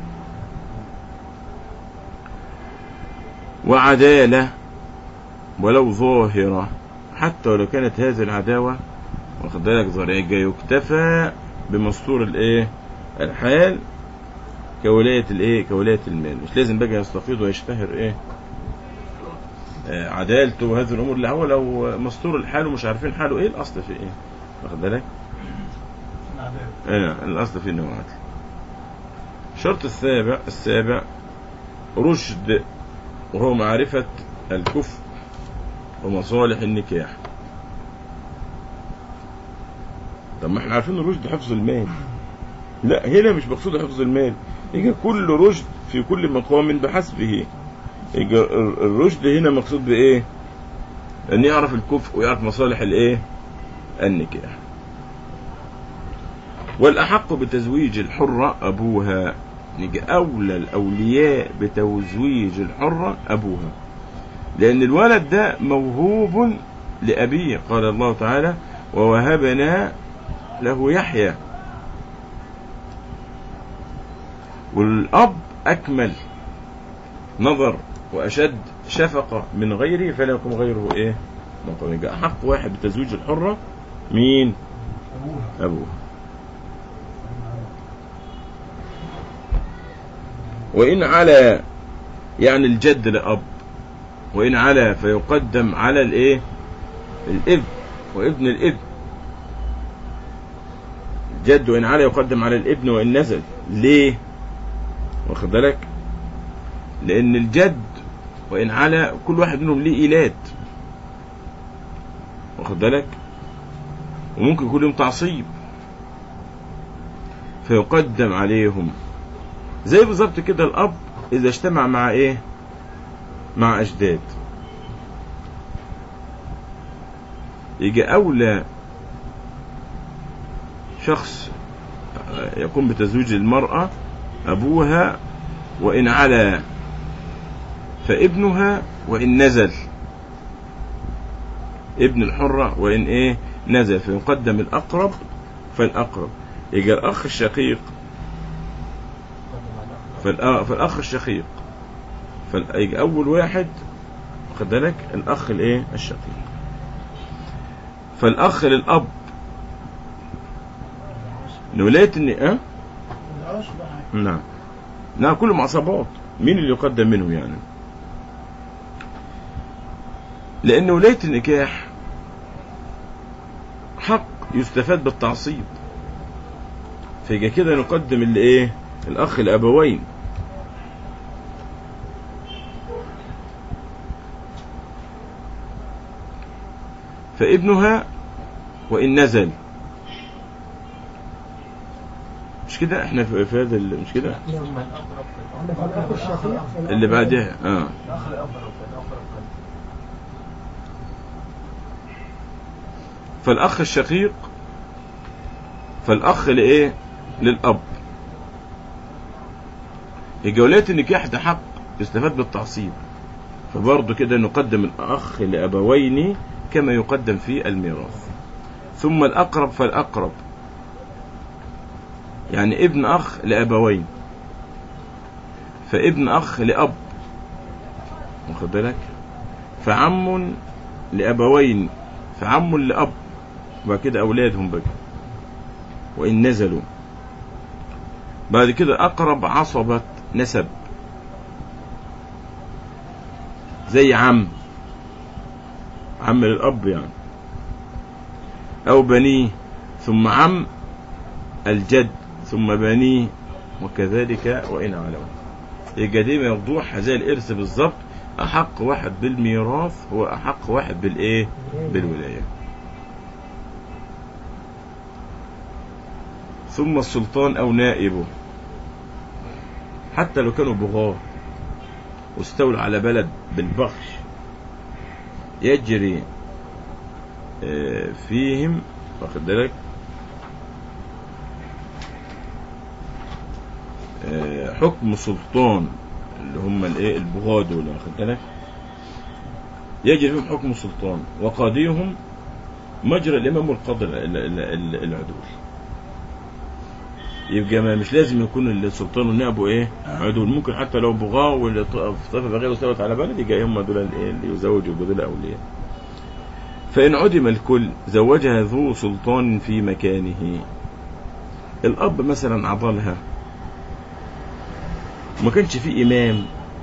وعدالة ولو ظاهرة حتى ولو كانت هذه العداوة واخد بالك ظاهرة يبقى يكتفى بمستور الايه الحال كولاية الايه كولاية المال مش لازم بقى يستفيض ويشتهر ايه آه، عدالته وهذه الامور اللي هو لو مستور الحال ومش عارفين حاله ايه الاصل في ايه واخد بالك ايه الاصل في انه عدل الشرط السابع السابع رشد وهو معرفة الكفء ومصالح النكاح طب ما احنا عارفين الرشد حفظ المال لا هنا مش مقصود حفظ المال يجي كل رشد في كل مقام بحسبه يجي ال- الرشد هنا مقصود بايه ان يعرف الكفء ويعرف مصالح الايه النكاح والأحق بتزويج الحرة أبوها يجي أولى الأولياء بتزويج الحرة أبوها لأن الولد ده موهوب لأبيه قال الله تعالى ووهبنا له يحيى والأب أكمل نظر وأشد شفقة من غيره فلا يكون غيره إيه مقام يبقى أحق واحد بتزويج الحرة مين أبوها أبوها وإن على يعني الجد لأب وإن على فيقدم على الإيه الابن وابن الابن الجد وإن على يقدم على الابن وإن نزل ليه واخد بالك لأن الجد وإن على كل واحد منهم ليه إيلاد واخد بالك وممكن يكون لهم تعصيب فيقدم عليهم زي بالظبط كده الأب إذا اجتمع مع إيه مع أجداد يجي أولى شخص يقوم بتزويج المرأة أبوها وإن علا فابنها وإن نزل ابن الحرة وإن إيه نزل فيقدم الأقرب فالأقرب يجي الأخ الشقيق فالأ- فالأخ الشقيق فيجي أول واحد خد بالك الأخ الإيه الشقيق فالأخ للأب لولاية إن أه؟ العرش بقى نعم نعم كلهم عصبات مين اللي يقدم منهم يعني لأن ولاية النكاح حق يستفاد بالتعصيب فيجي كده نقدم اللي ايه الأخ الأبوين فابنها وإن نزل مش كده احنا في في هذا ال- مش كده ثم الأقرب عندك الأخ الشقيق فالأخ اللي بعدها اه الأخ الأقرب الأقرب فالأخ الشقيق فالأخ لإيه للأب يجي ولاية النكاح ده حق يستفاد بالتعصيب فبرضه كده نقدم الأخ لأبوين كما يقدم في الميراث ثم الأقرب فالأقرب يعني ابن أخ لأبوين فابن أخ لأب واخد بالك فعم لأبوين فعم لأب وبعد كده أولادهم بقى وإن نزلوا بعد كده أقرب عصبة نسب زي عم عم للأب يعني أو بنيه ثم عم الجد ثم بنيه وكذلك وإن علوا يبقى دي موضوع زي الإرث بالظبط أحق واحد بالميراث هو أحق واحد بالإيه؟ بالولاية ثم السلطان أو نائبه حتى لو كانوا بغاة واستولوا على بلد بالبخش يجري آه، فيهم واخد بالك آه، حكم سلطان اللي هم الايه البغاة دول واخد بالك يجري فيهم حكم سلطان وقاضيهم مجرى الامام والقاضي ال- ال- ال- العدول يبقى ما مش لازم يكون السلطان والنائب ايه عدول ممكن حتى لو بغاة والطائفة بغير استوت على بلد يبقى هم دول الايه اللي يزوجوا دول اولياء فإن عدم الكل زوجها ذو سلطان في مكانه الأب مثلا عضلها ما كانش فيه إمام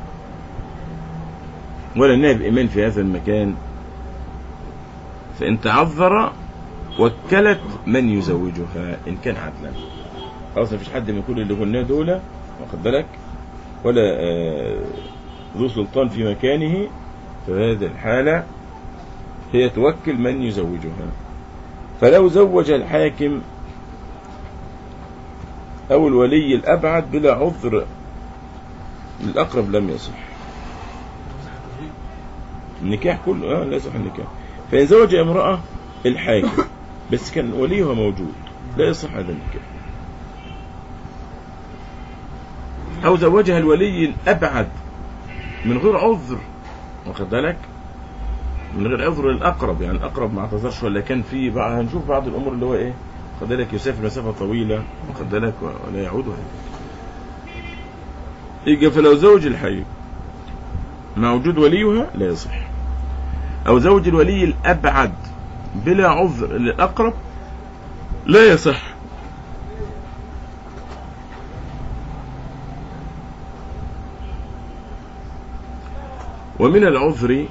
ولا نائب إمام في هذا المكان فإن تعذر وكلت من يزوجها إن كان عدلا خلاص مفيش حد من كل اللي قلناه دول واخد بالك ولا آه، ذو سلطان في مكانه في هذه الحالة هي توكل من يزوجها فلو زوج الحاكم أو الولي الأبعد بلا عذر الأقرب لم يصح النكاح كله آه لا يصح النكاح فإن زوج امرأة الحاكم بس كان وليها موجود لا يصح هذا النكاح أو زوجها الولي الأبعد من غير عذر واخد بالك من غير عذر الأقرب يعني الأقرب ما اعتذرش ولا كان في بعض هنشوف بعض الأمور اللي هو إيه واخد بالك يسافر مسافة طويلة واخد بالك ولا يعود ولا يجي فلو زوج الحي مع وجود وليها لا يصح أو زوج الولي الأبعد بلا عذر للأقرب لا يصح ومن العذر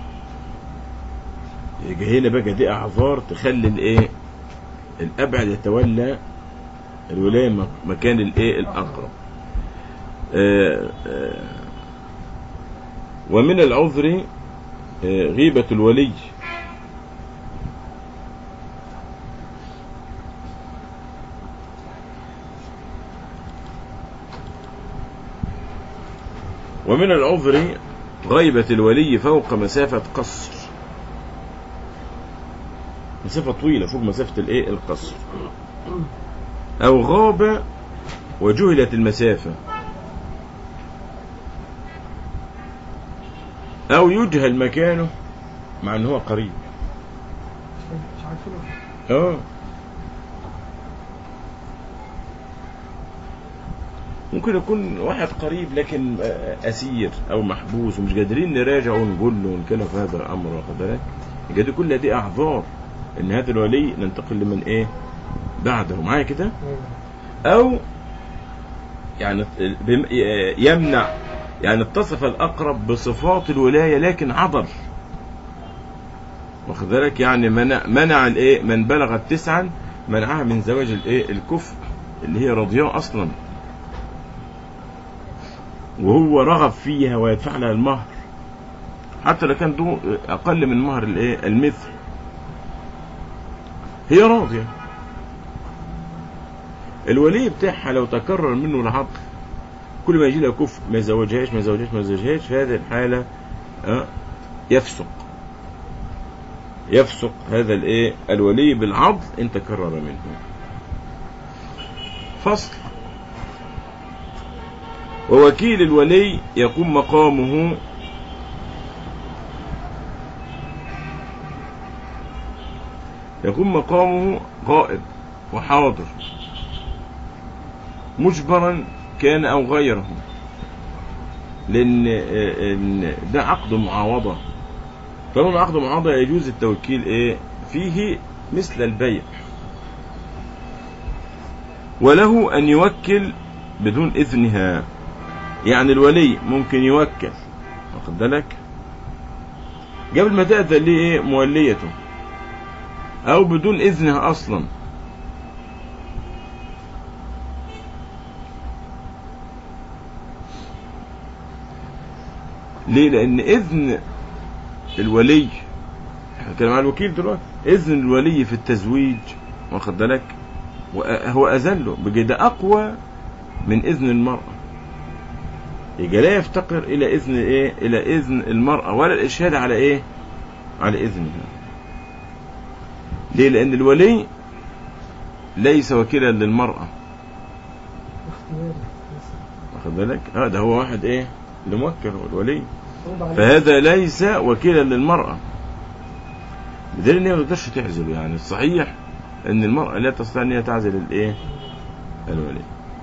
يجي هنا بقى دي اعذار تخلي الايه الابعد يتولى الولايه مك- مكان الايه الاقرب آه، آه، ومن العذر آه، غيبة الولي ومن العذر غيبة الولي فوق مسافة قصر مسافة طويلة فوق مسافة الايه القصر او غاب وجهلت المسافة او يجهل مكانه مع ان هو قريب مش عارفين اه ممكن يكون واحد قريب لكن آه، اسير او محبوس ومش قادرين نراجع ونقول له ونكلم في هذا الامر واخد بالك يبقى دي كل دي اعذار ان هذا الولي ننتقل لمن ايه بعده معايا كده او يعني بم- يمنع يعني اتصف الاقرب بصفات الولايه لكن عضل واخد بالك يعني منع منع الايه من بلغت تسعا منعها من زواج الايه الكفء اللي هي رضياه اصلا وهو رغب فيها ويدفع لها المهر حتى لو كان دو اقل من مهر الايه المثل هي راضيه الولي بتاعها لو تكرر منه العقد كل ما يجي لها كفء ما يزوجهاش ما يزوجهاش ما يزوجهاش في هذه الحاله آه، يفسق يفسق هذا الايه الولي بالعضل ان تكرر منه فصل ووكيل الولي يقوم مقامه يقوم مقامه غائب وحاضر مجبرا كان أو غيره لأن آه، إن ده عقد معاوضة طالما عقد معاوضة يجوز التوكيل إيه فيه مثل البيع وله أن يوكل بدون إذنها يعني الولي ممكن يوكل واخد بالك قبل ما تأذن ليه إيه موليته أو بدون إذنها أصلا ليه لأن إذن الولي احنا بنتكلم عن الوكيل دلوقتي إذن الولي في التزويج واخد بالك وأ- هو أذن له بقى ده أقوى من إذن المرأة يبقى لا يفتقر إلى إذن إيه إلى إذن المرأة ولا الإشهاد على إيه على إذنها ليه لأن الولي ليس وكيلا للمرأة اختياري واخد بالك اه ده هو واحد ايه اللي موكل هو الولي مفروض عليه. فهذا ليس وكيلا للمرأة بدليل ان هي ما تقدرش تعزله يعني الصحيح ان المرأة لا تستطيع ان هي تعزل الايه الولي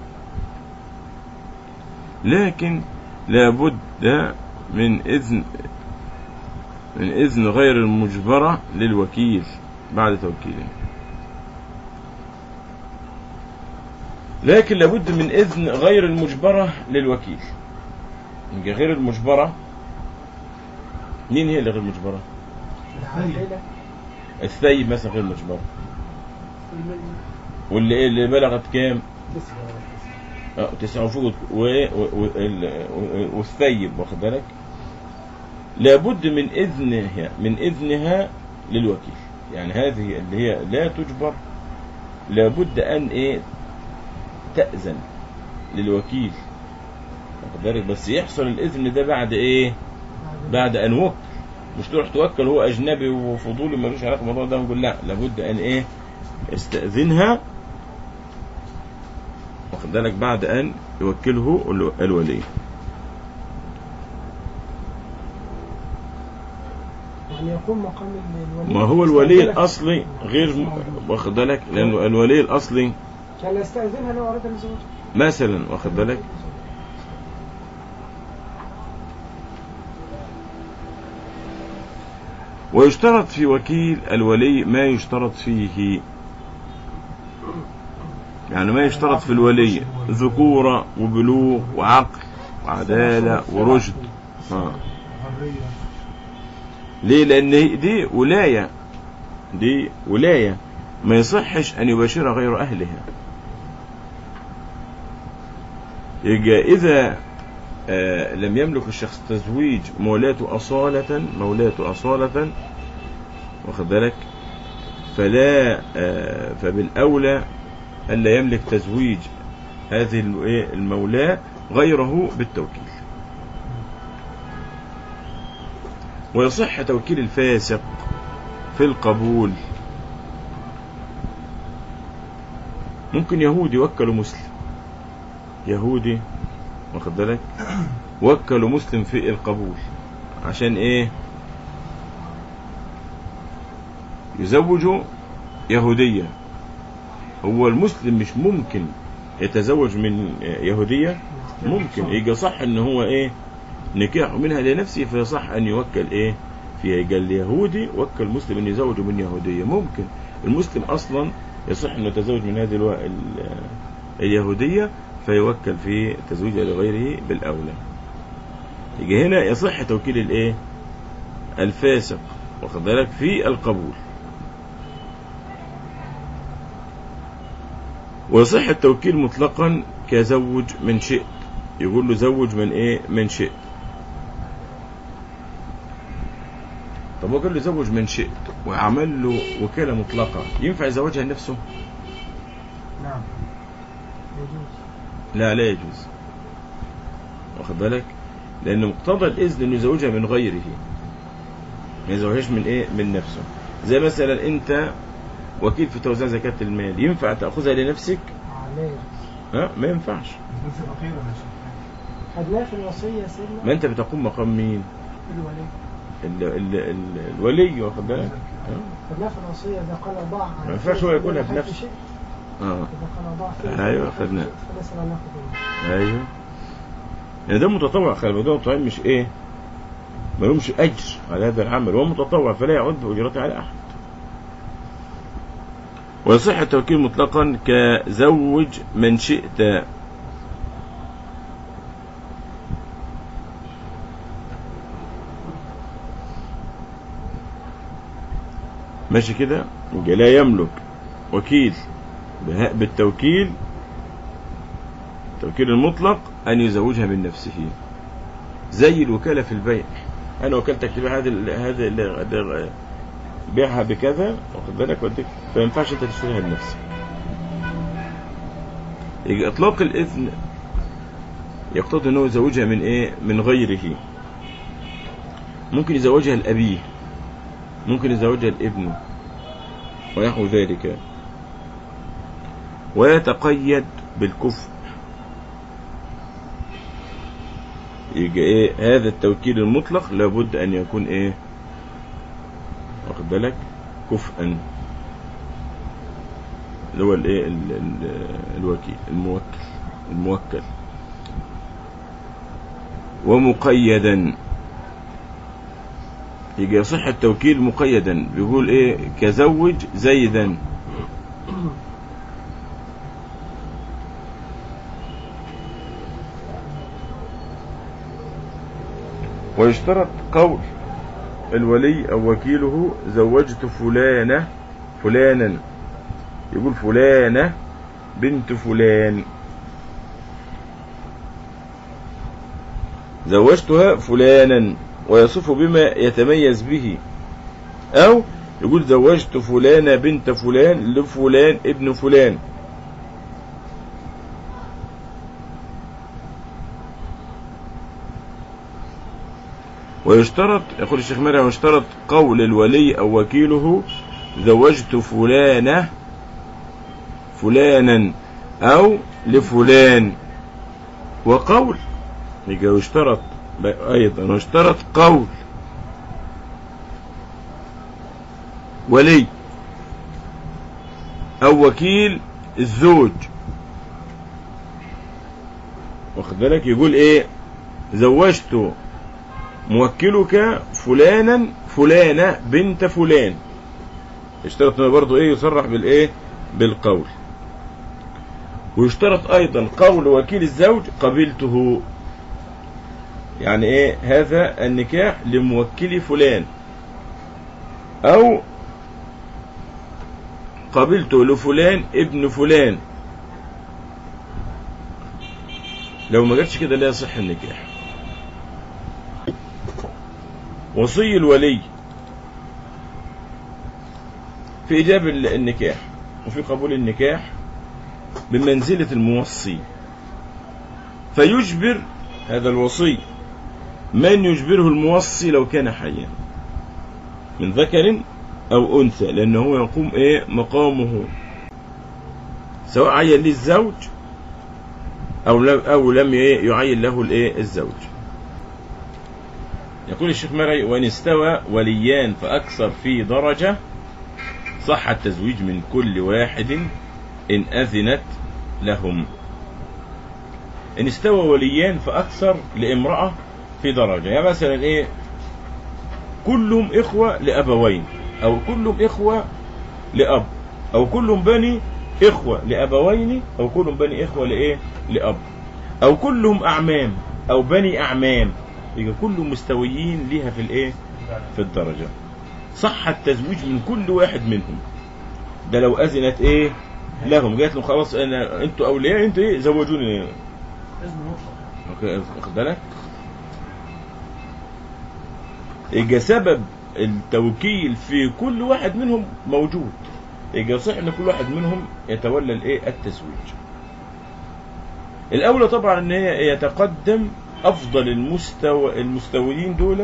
لكن لابد من اذن من اذن غير المجبرة للوكيل بعد توكيله لكن لابد من اذن غير المجبرة للوكيل يبقى غير المجبرة مين هي اللي غير مجبرة؟ العائلة الثيب مثلا غير مجبرة المل- واللي إيه اللي بلغت كام؟ تسعة ولا تسعة. آه، تسعة وفوق و... و... و... ال- و- والثيب واخد بالك؟ لابد من إذنها من إذنها للوكيل يعني هذه اللي هي لا تجبر لابد أن إيه تأذن للوكيل واخد بالك بس يحصل الإذن ده بعد إيه؟ بعد ان وكل مش تروح توكل هو اجنبي وفضولي ملوش علاقه بالموضوع ده ونقول لا لابد ان ايه استاذنها واخد بالك بعد ان يوكله الو- الولي يعني يكون مقام الولي ما هو الولي يستأذنك. الاصلي غير م- واخد بالك لانه الولي الاصلي كان يستأذنها لو أراد الزواج مثلا واخد بالك ويشترط في وكيل الولي ما يشترط فيه يعني ما يشترط في الولي ذكورة وبلوغ وعقل وعدالة ورشد آه. حرية ليه لأن هي- دي ولاية دي ولاية ما يصحش أن يباشر غير أهلها يبقى إذا آه، لم يملك الشخص تزويج مولاته أصالة مولاته أصالة واخد بالك فلا آه، فبالأولى ألا يملك تزويج هذه الم- إيه، المولاة غيره بالتوكيل ويصح توكيل الفاسق في القبول ممكن يهودي وكلوا مسلم يهودي واخد بالك وكلوا مسلم في القبول عشان ايه يزوجوا يهودية هو المسلم مش ممكن يتزوج من يهودية ممكن يجي صح ان هو ايه نكاح منها لنفسه فيصح ان يوكل ايه فيها قال اليهودي وكل مسلم ان يزوج من يهودية ممكن المسلم اصلا يصح انه يتزوج من هذه الو... ال- اليهودية فيوكل في تزويجها لغيره بالاولى يجي هنا يصح توكيل الايه الفاسق واخد بالك في القبول ويصح التوكيل مطلقا كزوج من شئت يقول له زوج من ايه من شئت طب هو قال له زوج من شئت وعمل له وكالة مطلقة ينفع يزوجها لنفسه نعم يجوز لا لا يجوز واخد بالك لأن مقتضى الإذن إنه يزوجها من غيره ما يزوجهاش من إيه من نفسه زي مثلا أنت وكيل في توزيع زكاة المال ينفع تأخذها لنفسك لا يجوز ها ما ينفعش بس فقيرة يا شيخ خدناه في الوصية يا سيدنا ما أنت بتقوم مقام مين الولي ال ال ال الولي واخد بالك ها؟ خدناه في الوصية إذا قال ضع ما ينفعش هو يقولها خلف بنفسه. شيء. اه إذا قال ضعف أيوة، خدناه. فليس لا ناخذ منه. ايوه يعني ده متطوع خلي بالك ده متطوع مش ايه ما لهمش اجر على هذا العمل هو متطوع فلا يعد باجرته على احد ويصح التوكيل مطلقا كزوج من شئت ماشي كده يبقى لا يملك وكيل بها- بالتوكيل التوكيل المطلق أن يزوجها من نفسه زي الوكالة في البيع أنا وكلتك تبيع هذا ال- هذا ال- ال- بيعها بكذا واخد بالك وديك فما ينفعش أنت تشتريها لنفسك يجي إطلاق الإذن يقتضي أنه يزوجها من إيه؟ من غيره ممكن يزوجها لأبيه ممكن يزوجها لابنه ونحو ذلك ويتقيد بالكفء يبقى ايه هذا التوكيل المطلق لابد ان يكون ايه واخد بالك كفءا اللي هو الايه ال- ال- الوكيل الموكل الموكل ومقيدا يجي يصح التوكيل مقيدا بيقول ايه كزوج زيدا ويشترط قول الولي او وكيله زوجت فلانة فلانا يقول فلانة بنت فلان زوجتها فلانا ويصف بما يتميز به او يقول زوجت فلانة بنت فلان لفلان ابن فلان ويشترط يقول الشيخ مرعي ويشترط قول الولي أو وكيله زوجت فلانة فلانا أو لفلان وقول يجي يشترط أيضا ويشترط قول ولي أو وكيل الزوج واخد بالك يقول ايه زوجت موكلك فلانا فلانة بنت فلان يشترط انه برضه ايه يصرح بالايه بالقول ويشترط ايضا قول وكيل الزوج قبلته يعني ايه هذا النكاح لموكل فلان او قبلته لفلان ابن فلان لو ما جاتش كده لا يصح النكاح وصي الولي في إيجاب ال- النكاح وفي قبول النكاح بمنزلة الموصي فيجبر هذا الوصي من يجبره الموصي لو كان حيا من ذكر أو أنثى لأنه هو يقوم إيه مقامه سواء عين لي الزوج أو لم أو لم إيه يعين له الإيه الزوج يقول الشيخ مرعي وإن استوى وليان فأكثر في درجة صح التزويج من كل واحد إن أذنت لهم إن استوى وليان فأكثر لامرأة في درجة يعني مثلا إيه كلهم إخوة لأبوين أو كلهم إخوة لأب أو كلهم بني إخوة لأبوين أو كلهم بني إخوة لإيه لأب أو كلهم أعمام أو بني أعمام يبقى كلهم مستويين ليها في الإيه في الدرجة صح التزويج من كل واحد منهم ده لو أذنت إيه لهم قالت لهم خلاص أنا أنتوا أولياء أنتوا إيه زوجوني إذن مطلق واخد بالك يبقى سبب التوكيل في كل واحد منهم موجود يبقى صح ان كل واحد منهم يتولى الايه التزويج الاولى طبعا ان هي يتقدم افضل المستوى المستويين دول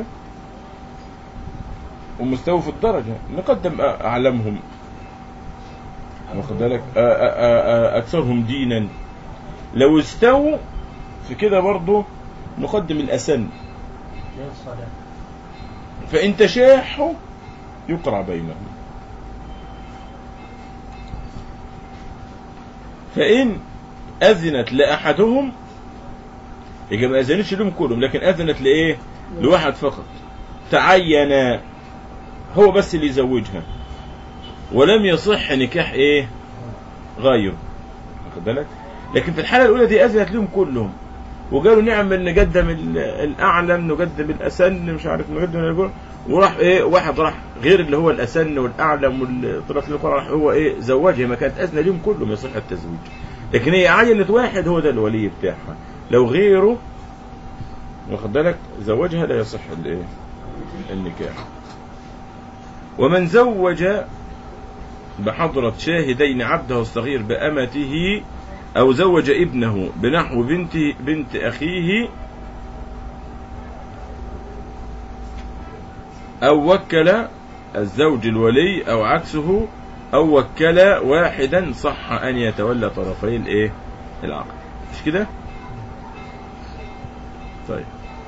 ومستوى في الدرجه نقدم أ- اعلمهم واخد بالك أ- أ- أ- اكثرهم دينا لو استووا في كده برضه نقدم الاسن زي الصلاة فإن تشاحوا يقرع بينهم فإن أذنت لأحدهم يبقى ما أذنتش لهم كلهم لكن أذنت لإيه؟ لواحد فقط تعين هو بس اللي يزوجها ولم يصح نكاح إيه؟ غيره واخد بالك؟ لكن في الحالة الأولى دي أذنت لهم كلهم وقالوا نعمل نقدم ال- الأعلم نقدم الأسن مش عارف نقدم الأجور وراح إيه واحد راح غير اللي هو الأسن والأعلم والطرف اللي راح هو إيه زوجها ما كانت أذنة لهم كلهم يصح التزويج لكن هي عينت واحد هو ده الولي بتاعها لو غيره واخد بالك زوجها لا يصح الايه النكاح ومن زوج بحضرة شاهدين عبده الصغير بأمته أو زوج ابنه بنحو بنت بنت أخيه أو وكل الزوج الولي أو عكسه أو وكل واحدا صح أن يتولى طرفي الإيه؟ العقد مش كده؟ طيب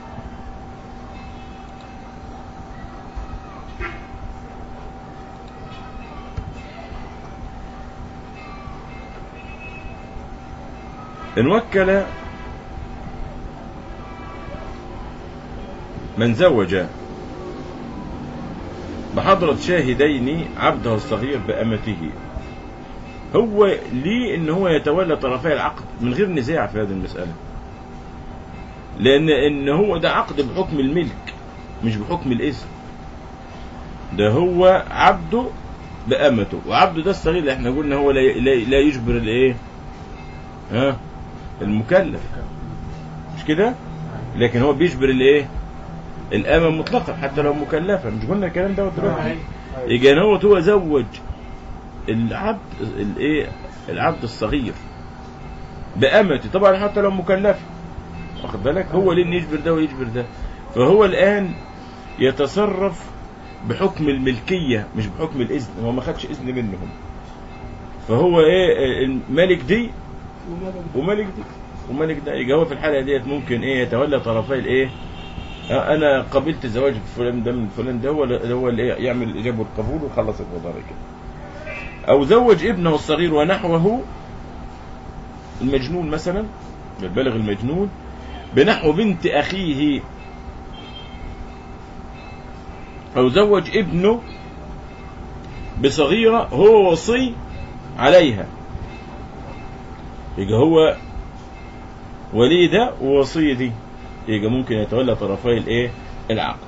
إن وكل من زوج بحضرة شاهدين عبده الصغير بأمته هو ليه ان هو يتولى طرفي العقد من غير نزاع في هذه المسألة لان ان هو ده عقد بحكم الملك مش بحكم الاسم ده هو عبده بأمته وعبده ده الصغير اللي احنا قلنا هو لا لا, لا يجبر الايه ها المكلف مش كده لكن هو بيجبر الايه الأمة مطلقا حتى لو مكلفة مش قلنا الكلام ده دلوقتي يجي هو هو زوج العبد الايه العبد الصغير بأمته طبعا حتى لو مكلفة واخد بالك هو ليه إن يجبر ده ويجبر ده فهو الآن يتصرف بحكم الملكية مش بحكم الإذن هو ما خدش إذن منهم فهو إيه الملك دي وملك دي وملك ده يجي هو في الحالة ديت ممكن إيه يتولى طرفي الإيه آه، انا قبلت زواج فلان ده من فلان ده هو اللي- هو اللي يعمل الاجابه والقبول وخلص الموضوع كده او زوج ابنه الصغير ونحوه المجنون مثلا البالغ المجنون بنحو بنت اخيه او زوج ابنه بصغيره هو وصي عليها يبقى هو ولي ده ووصي دي يبقى ممكن يتولى طرفي الايه العقد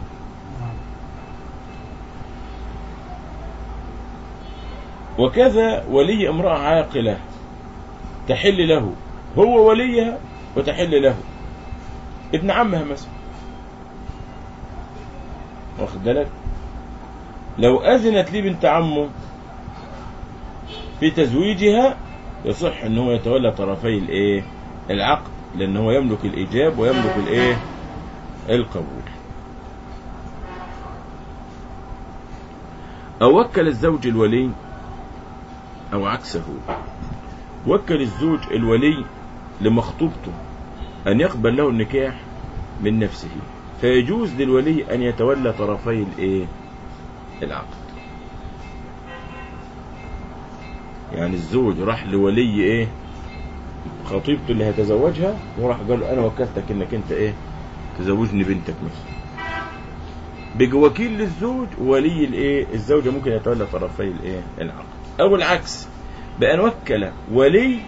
وكذا ولي امرأة عاقلة تحل له هو وليها وتحل له ابن عمها مثلا واخد بالك لو أذنت لي بنت عمه في تزويجها يصح ان هو يتولى طرفي الايه العقد لان هو يملك الايجاب ويملك الايه القبول او وكل الزوج الولي او عكسه وكل الزوج الولي لمخطوبته ان يقبل له النكاح من نفسه فيجوز للولي ان يتولى طرفي الايه العقد يعني الزوج راح لولي ايه خطيبته اللي هيتزوجها وراح قال له انا وكلتك انك انت ايه تزوجني بنتك مثلا بيجي وكيل للزوج وولي الايه الزوجه ممكن يتولى طرفي الايه العقد او العكس بان وكل ولي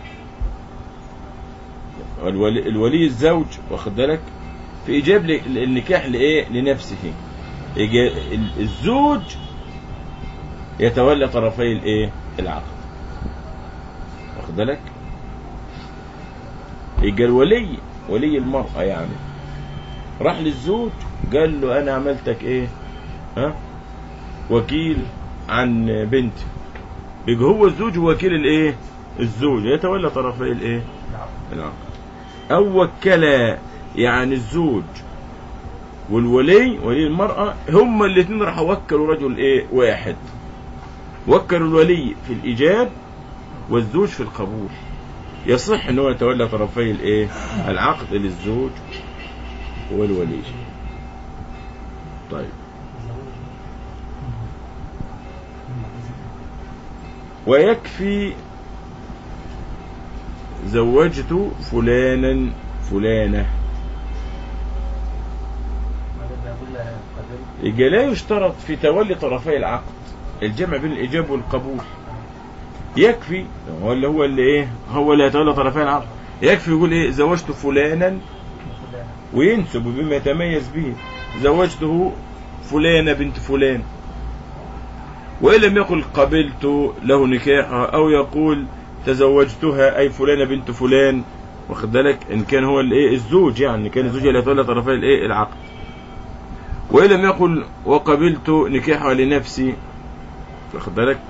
الولي, الولي الزوج واخد بالك في ايجاب ل- النكاح لايه لنفسه يجي ال- الزوج يتولى طرفي الايه العقد واخد بالك يبقى الولي ولي المرأة يعني راح للزوج قال له أنا عملتك إيه ها وكيل عن بنتي يبقى هو الزوج وكيل الإيه الزوج يتولى طرفي الإيه العقد أو وكلا يعني الزوج والولي ولي المرأة هما الاثنين راح وكلوا رجل إيه واحد وكلوا الولي في الإيجاب والزوج في القبول يصح ان هو يتولى طرفي الايه العقد للزوج والولي طيب ويكفي زوجت فلانا فلانة ماذا بقول لها قبل يبقى لا يشترط في تولي طرفي العقد الجمع بين الإجابة والقبول يكفي هو اللي هو اللي ايه هو اللي يتولى طرفي العقد يكفي يقول ايه زوجت فلانا فلان وينسب بما يتميز به زوجته فلانة بنت فلان وإن لم يقل قبلت له نكاحها أو يقول تزوجتها أي فلانة بنت فلان واخد بالك إن كان هو الإيه الزوج يعني كان الزوج اللي يتولى طرفي الإيه العقد وإن لم يقل وقبلت نكاحها لنفسي واخد بالك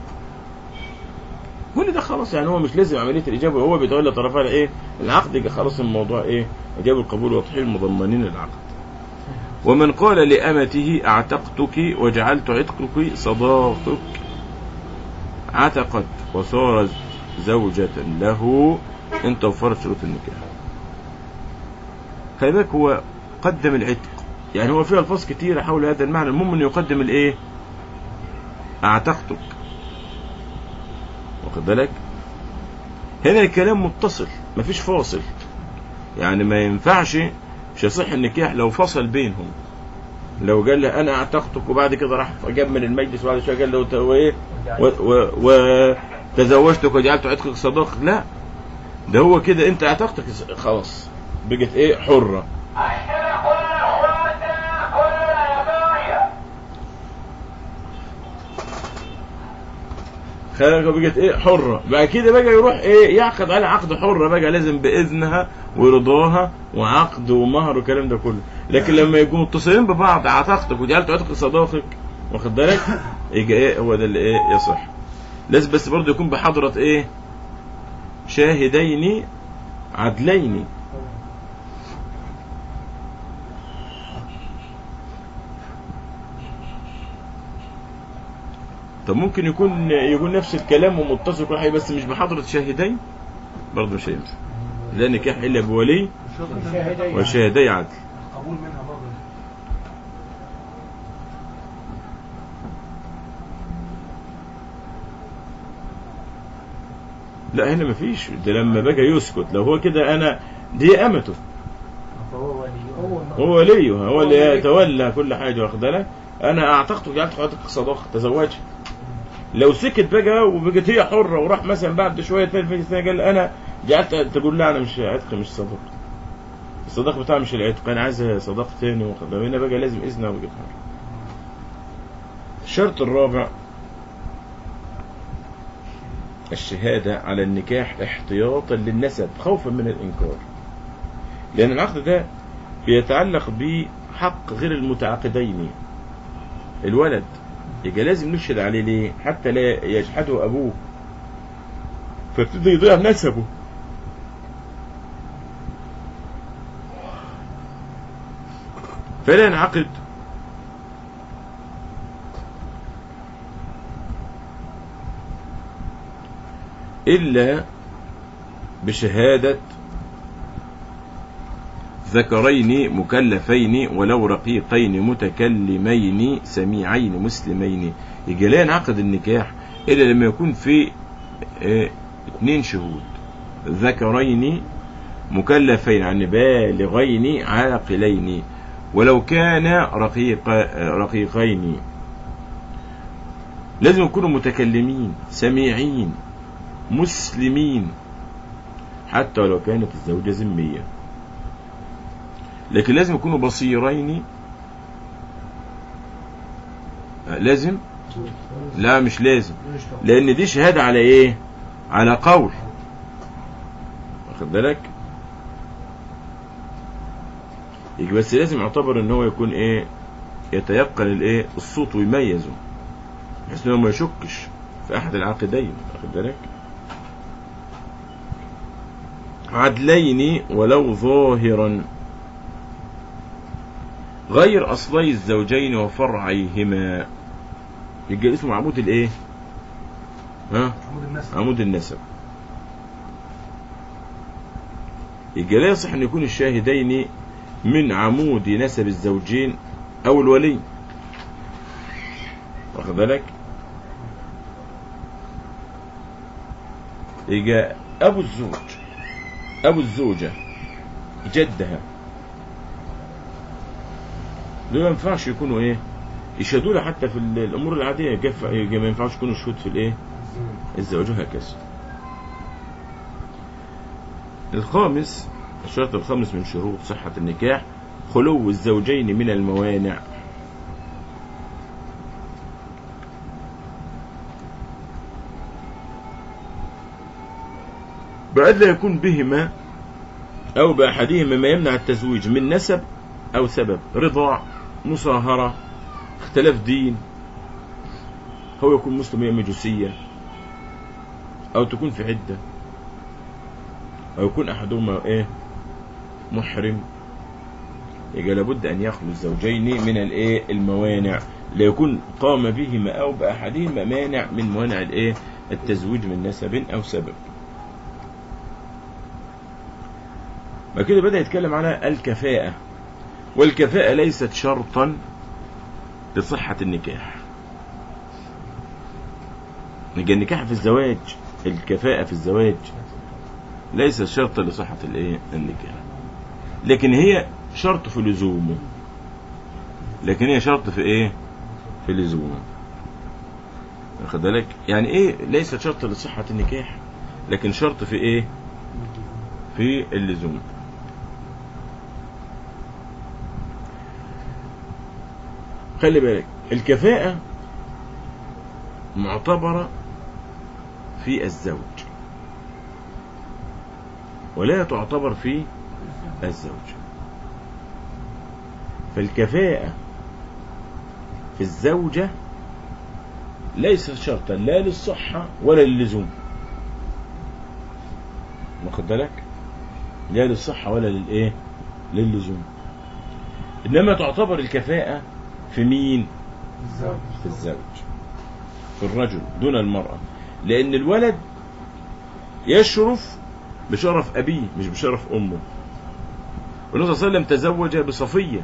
كل ده خلاص يعني هو مش لازم عملية الإجابة وهو بيتولى طرفي الإيه العقد يبقى خلاص الموضوع إيه إجابة القبول وتحيل المضمنين العقد ومن قال لأمته أعتقتك وجعلت عتقك صداقك عتقت وصارت زوجة له إن توفرت شروط النكاح خلي بالك هو قدم العتق يعني هو فيه ألفاظ كتيرة حول هذا المعنى المهم أنه يقدم الإيه أعتقتك واخد بالك هنا الكلام متصل مفيش فاصل يعني ما ينفعش مش يصح النكاح لو فصل بينهم لو قال لي انا اعتقتك وبعد كده راح جاب من المجلس وبعد شويه قال له ت- وايه و- و- وتزوجتك وجعلت عتقك صداق لا ده هو كده انت اعتقتك خلاص بقت ايه حره خلاص بقت ايه حرة بعد كده بقى يروح ايه يعقد على عقد حرة بقى لازم باذنها ورضاها وعقد ومهر والكلام ده كله لكن لما يكونوا متصلين ببعض عتقتك وجعلت عتق صداقك واخد بالك يجي ايه هو ده اللي ايه يصح لازم بس برضه يكون بحضرة ايه شاهدين عدلين طب ممكن يكون يكون نفس الكلام ومتصل كل حاجه بس مش بحضرة شاهدين برضه مش هينفع لا نكاح الا بولي شاهدين وشاهدي عدل قبول منها برضه لا هنا مفيش ده لما بقى يسكت لو هو كده انا دي امته فهو ولي هو هو وليه هو اللي يتولى كل حاجه واخد بالك انا اعتقد جعلت حضرتك صداقه تزوجها لو سكت بقى وبقت هي حره وراح مثلا بعد شويه تاني في سنه قال انا جعلت تقول لا انا مش عتق مش صداقه الصداقه بتاعها مش العتق انا عايز صداقه تاني واخد بالك هنا بقى لازم اذنها وبقت حره الشرط الرابع الشهادة على النكاح احتياطا للنسب خوفا من الإنكار لأن العقد ده بيتعلق بحق غير المتعاقدين الولد يبقى لازم نشهد عليه ليه حتى لا يجحده أبوه فابتدي يضيع نسبه فلا ينعقد إلا بشهادة ذكرين مكلفين ولو رقيقين متكلمين سميعين مسلمين يجي لا ينعقد النكاح إلا لما يكون في اه اثنين شهود ذكرين مكلفين يعني بالغين عاقلين ولو كان رقيق رقيقين لازم يكونوا متكلمين سميعين مسلمين حتى ولو كانت الزوجة ذمية لكن لازم يكونوا بصيرين آه، لازم لا مش لازم لان دي شهادة على ايه على قول واخد بالك يجي بس لازم يعتبر ان هو يكون ايه يتيقن الايه الصوت ويميزه بحيث انه ما يشكش في احد العاقدين واخد بالك عدلين ولو ظاهرا غير أصلي الزوجين وفرعيهما يبقى اسمه عمود الايه ها عمود النسب عمود النسب يبقى لا يصح ان يكون الشاهدين من عمود نسب الزوجين او الولي واخد بالك يبقى ابو الزوج أو الزوجة جدها دول ما ينفعش يكونوا إيه يشهدوا له حتى في ال- الأمور العادية جف- ما ينفعش يكونوا شهود في الإيه الزواج وهكذا الخامس الشرط الخامس من شروط صحة النكاح خلو الزوجين من الموانع بأن لا يكون بهما أو بأحدهما ما يمنع التزويج من نسب أو سبب رضاع مصاهرة اختلاف دين هو يكون مسلم هي مجوسية أو تكون في عدة أو يكون أحدهما إيه محرم يبقى لابد أن يخلو الزوجين من الإيه الموانع ليكون قام بهما أو بأحدهما مانع من موانع الإيه التزويج من نسب أو سبب بعد كده بدأ يتكلم على الكفاءة والكفاءة ليست شرطا لصحة النكاح يبقى النكاح في الزواج الكفاءة في الزواج ليست شرطا لصحة الايه النكاح لكن هي شرط في لزومه لكن هي شرط في ايه في لزومه واخد بالك يعني ايه ليست شرط لصحة النكاح لكن شرط في ايه في اللزوم خلي بالك الكفاءة معتبرة في الزوج ولا تعتبر في الزوج فالكفاءة في الزوجة ليست شرطا لا للصحة ولا للزوم واخد بالك لا للصحة ولا للإيه للزوم إنما تعتبر الكفاءة في مين في الزوج في الرجل دون المرأة لأن الولد يشرف بشرف أبيه مش بشرف أمه والنبي صلى الله عليه وسلم تزوج بصفية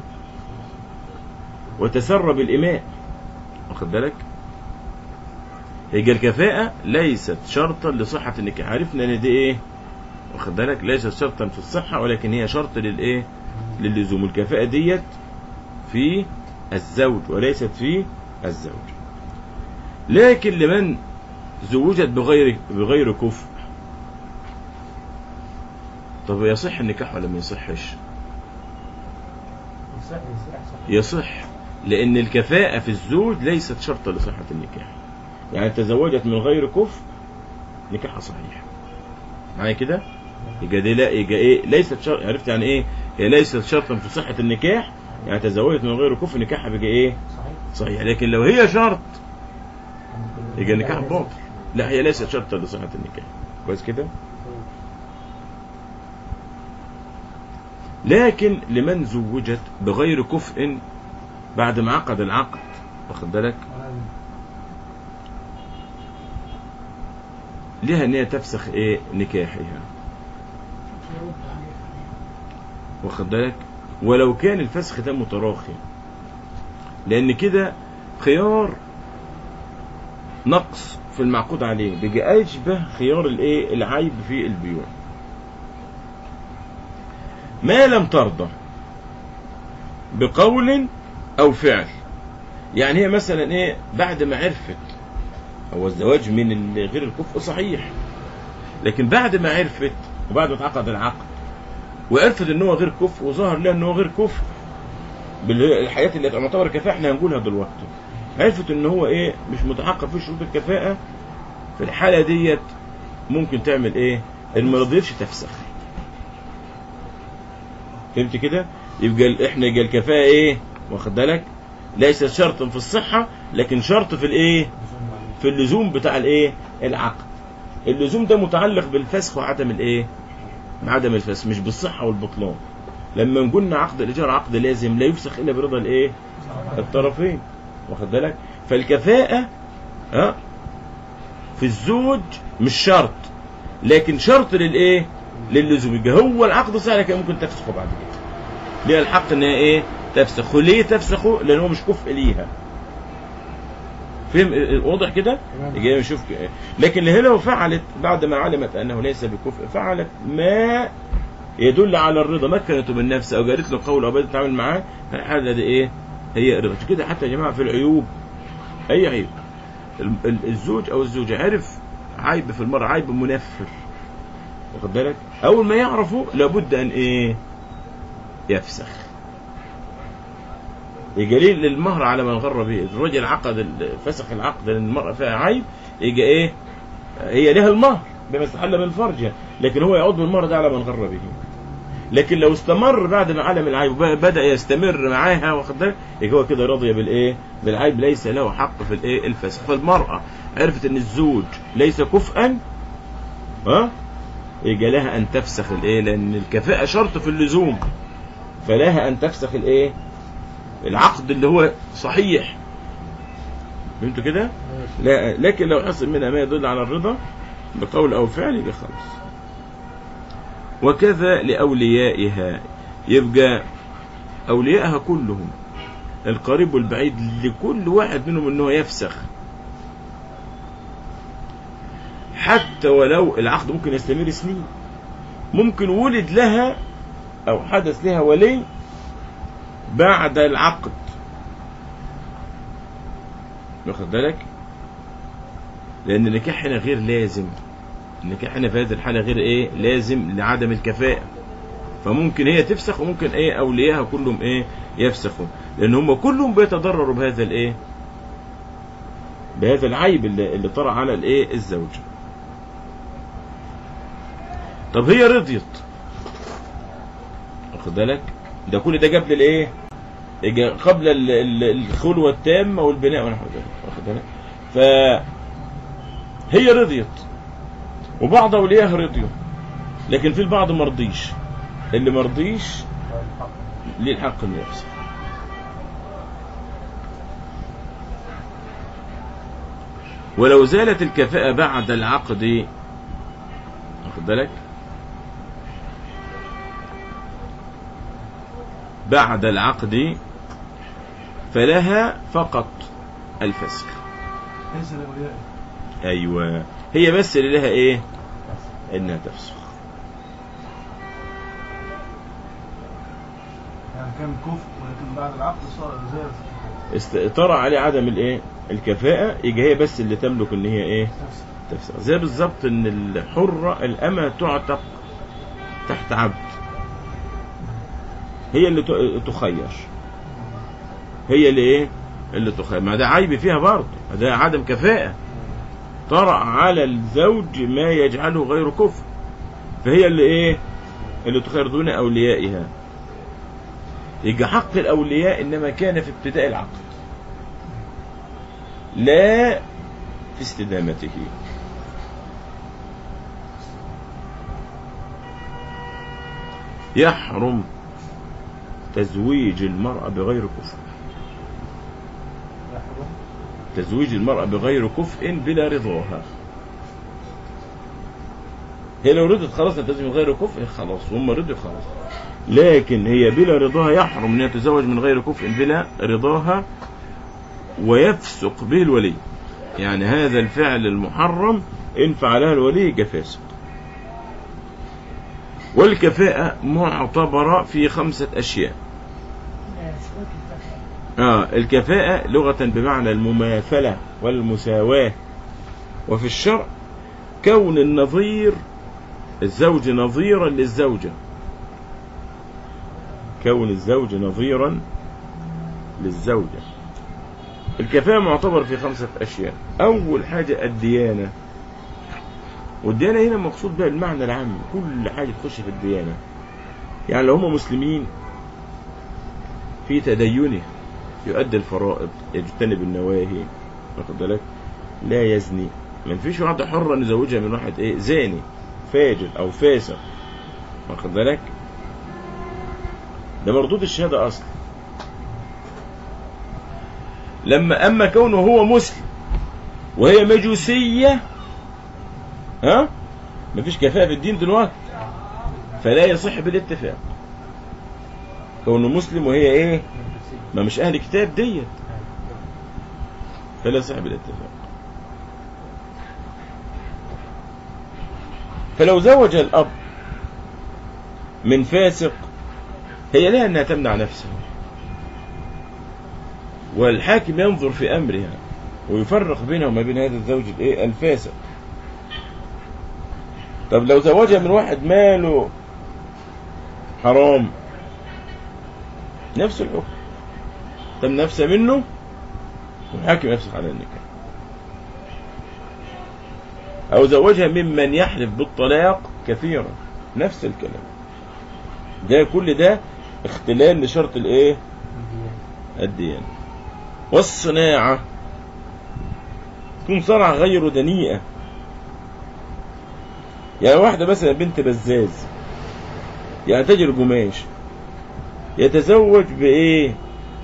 وتسرب الإماء واخد بالك يبقى الكفاءة ليست شرطا لصحة النكاح عرفنا ان دي ايه واخد بالك ليست شرطا في الصحة ولكن هي شرط للايه للزوم الكفاءة ديت في الزوج وليست في الزوج لكن لمن زوجت بغير بغير كفء طب يصح النكاح ولا ما يصحش يصح يصح صح يصح لأن الكفاءة في الزوج ليست شرطا لصحة النكاح يعني تزوجت من غير كفء نكاحها صحيح معايا كده يبقى دي لا يبقى ايه ليست شرط عرفت يعني ايه هي ليست شرطا في صحة النكاح يعني تزوجت من غير كفء نكاحها بقى ايه صحيح صحيح لكن لو هي شرط يبقى النكاح باطل لا هي ليست شرطا لصحة النكاح كويس كده لكن لمن زوجت بغير كفء بعد ما عقد العقد واخد بالك لها ان هي تفسخ ايه نكاحها واخد بالك ولو كان الفسخ ده متراخي لان كده خيار نقص في المعقود عليه بيجي اشبه خيار الايه العيب في البيوع ما لم ترضى بقول او فعل يعني هي مثلا ايه بعد ما عرفت هو الزواج من ال- غير الكفء صحيح لكن بعد ما عرفت وبعد ما اتعقد العقد وعرفت ان هو غير كفء وظهر لها ان هو غير كفء بالحياة اللي تعتبر كفاءة احنا هنقولها دلوقتي عرفت ان هو ايه مش متحقق في شروط الكفاءة في الحالة ديت ممكن تعمل ايه ان ما رضيتش تفسخ فهمت كده يبقى ال- احنا يبقى الكفاءة ايه واخد بالك ليست شرطا في الصحة لكن شرط في الايه في اللزوم بتاع الايه العقد اللزوم ده متعلق بالفسخ وعدم الايه عدم الفسخ مش بالصحة والبطلان لما نقولنا عقد الإيجار عقد لازم لا يفسخ إلا برضا الإيه الطرفين واخد بالك فالكفاءة ها في الزوج مش شرط لكن شرط للإيه للزوم يبقى هو العقد صحيح لكن ممكن تفسخه بعد كده ليها الحق ان هي ايه تفسخه ليه تفسخه لان هو مش كفء ليها فهم واضح كده يجي نشوف ك- لكن هي لو فعلت بعد ما علمت انه ليس بكفء فعلت ما يدل على الرضا مكنته من نفسه او قالت له قول او بدات تتعامل معاه الحاله دي ايه هي رضا عشان كده حتى يا جماعه في العيوب اي عيب ال- ال- الزوج او الزوجه عرف عيب في المرأة عيب منفر واخد بالك اول ما يعرفه لابد ان ايه يفسخ يجي للمهر على من غر به الرجل عقد ال- فسخ العقد لان المرأة فيها عيب يجي ايه هي لها المهر بما استحل من فرجها لكن هو يعود بالمهر ده على من غر به لكن لو استمر بعد ما علم العيب وبدا يستمر معاها واخد بالك يبقى هو كده راضيه بالايه بالعيب ليس له حق في الايه الفسخ فالمراه عرفت ان الزوج ليس كفءا ها يبقى لها ان تفسخ الايه لان الكفاءه شرط في اللزوم فلها ان تفسخ الايه العقد اللي هو صحيح فهمتوا كده لا لكن لو حصل منها ما يدل على الرضا بقول او فعل يبقى خلاص وكذا لأوليائها يبقى أوليائها كلهم القريب والبعيد لكل واحد منهم أنه يفسخ حتى ولو العقد ممكن يستمر سنين ممكن ولد لها أو حدث لها ولي بعد العقد واخد بالك لأن النكاح هنا غير لازم النكاح هنا في هذه الحالة غير ايه لازم لعدم الكفاءة فممكن هي تفسخ وممكن ايه اولياءها كلهم ايه يفسخوا لان هم كلهم بيتضرروا بهذا الايه بهذا العيب اللي, اللي طرأ على الايه الزوج طب هي رضيت واخد بالك ده كل ده قبل الايه إجا- قبل ال- ال- الخلوة التامة والبناء ونحو ذلك واخد بالك ف هي رضيت وبعض اوليائها رضيوا لكن في البعض مرضيش اللي مرضيش الحق ليه الحق انه يفسخ ولو زالت الكفاءة بعد العقد واخد بالك بعد العقد فلها فقط الفسخ ليس لأوليائه ايوه هي بس اللي لها ايه انها تفسخ يعني كان كفء ولكن بعد العقد صار زي است- طرأ عليه عدم الايه الكفاءة يجي هي بس اللي تملك ان هي ايه نفس تفسخ زي بالظبط ان الحرة الأمة تعتق تحت عبد هي اللي ت- تخير هي اللي ايه اللي تخير ما ده عيب فيها برضه ده عدم كفاءة طرأ على الزوج ما يجعله غير كفء فهي اللي ايه اللي تخير دون أوليائها يبقى حق الأولياء إنما كان في ابتداء العقد لا في استدامته يحرم تزويج المرأة بغير كفء يحرم تزويج المرأة بغير كفء بلا رضاها هي لو رضت خلاص تزوج من غير كفء خلاص هم رضوا خلاص لكن هي بلا رضاها يحرم ان هي تتزوج من غير كفء بلا رضاها ويفسق به الولي يعني هذا الفعل المحرم ان فعلها الولي يبقى فاسق والكفاءة معتبرة في خمسة أشياء لا سواك الفتح آه الكفاءة لغة بمعنى المماثلة والمساواة وفي الشرع كون النظير الزوج نظيرا للزوجة كون الزوج نظيرا للزوجة الكفاءة معتبر في خمسة أشياء أول حاجة الديانة والديانة هنا مقصود بها المعنى العام كل حاجة تخش في الديانة يعني لو هم مسلمين في تدينه يؤدي الفرائض يجتنب النواهي واخد بالك لا يزني ما فيش واحدة حرة نزوجها من واحد ايه زاني فاجر او فاسق واخد بالك ده مردود الشهادة اصلا لما اما كونه هو مسلم وهي مجوسية ها مفيش كفاءة في الدين دلوقتي فلا يصح بالاتفاق كونه مسلم وهي ايه ما مش اهل كتاب ديت فلا يصح بالاتفاق فلو زوج الاب من فاسق هي لها أنها تمنع نفسها والحاكم ينظر في أمرها ويفرق بينها وما بين هذا الزوج الايه الفاسق طب لو زوجها من واحد ماله حرام نفس الحكم تم نفسه منه والحاكم يفسخ على النكاح أو زوجها ممن يحلف بالطلاق كثيرا نفس الكلام ده كل ده اختلال لشرط الايه الديانة والصناعة تكون صنعة غير دنيئة يعني واحدة مثلا بنت بزاز يعني تاجر قماش يتزوج بإيه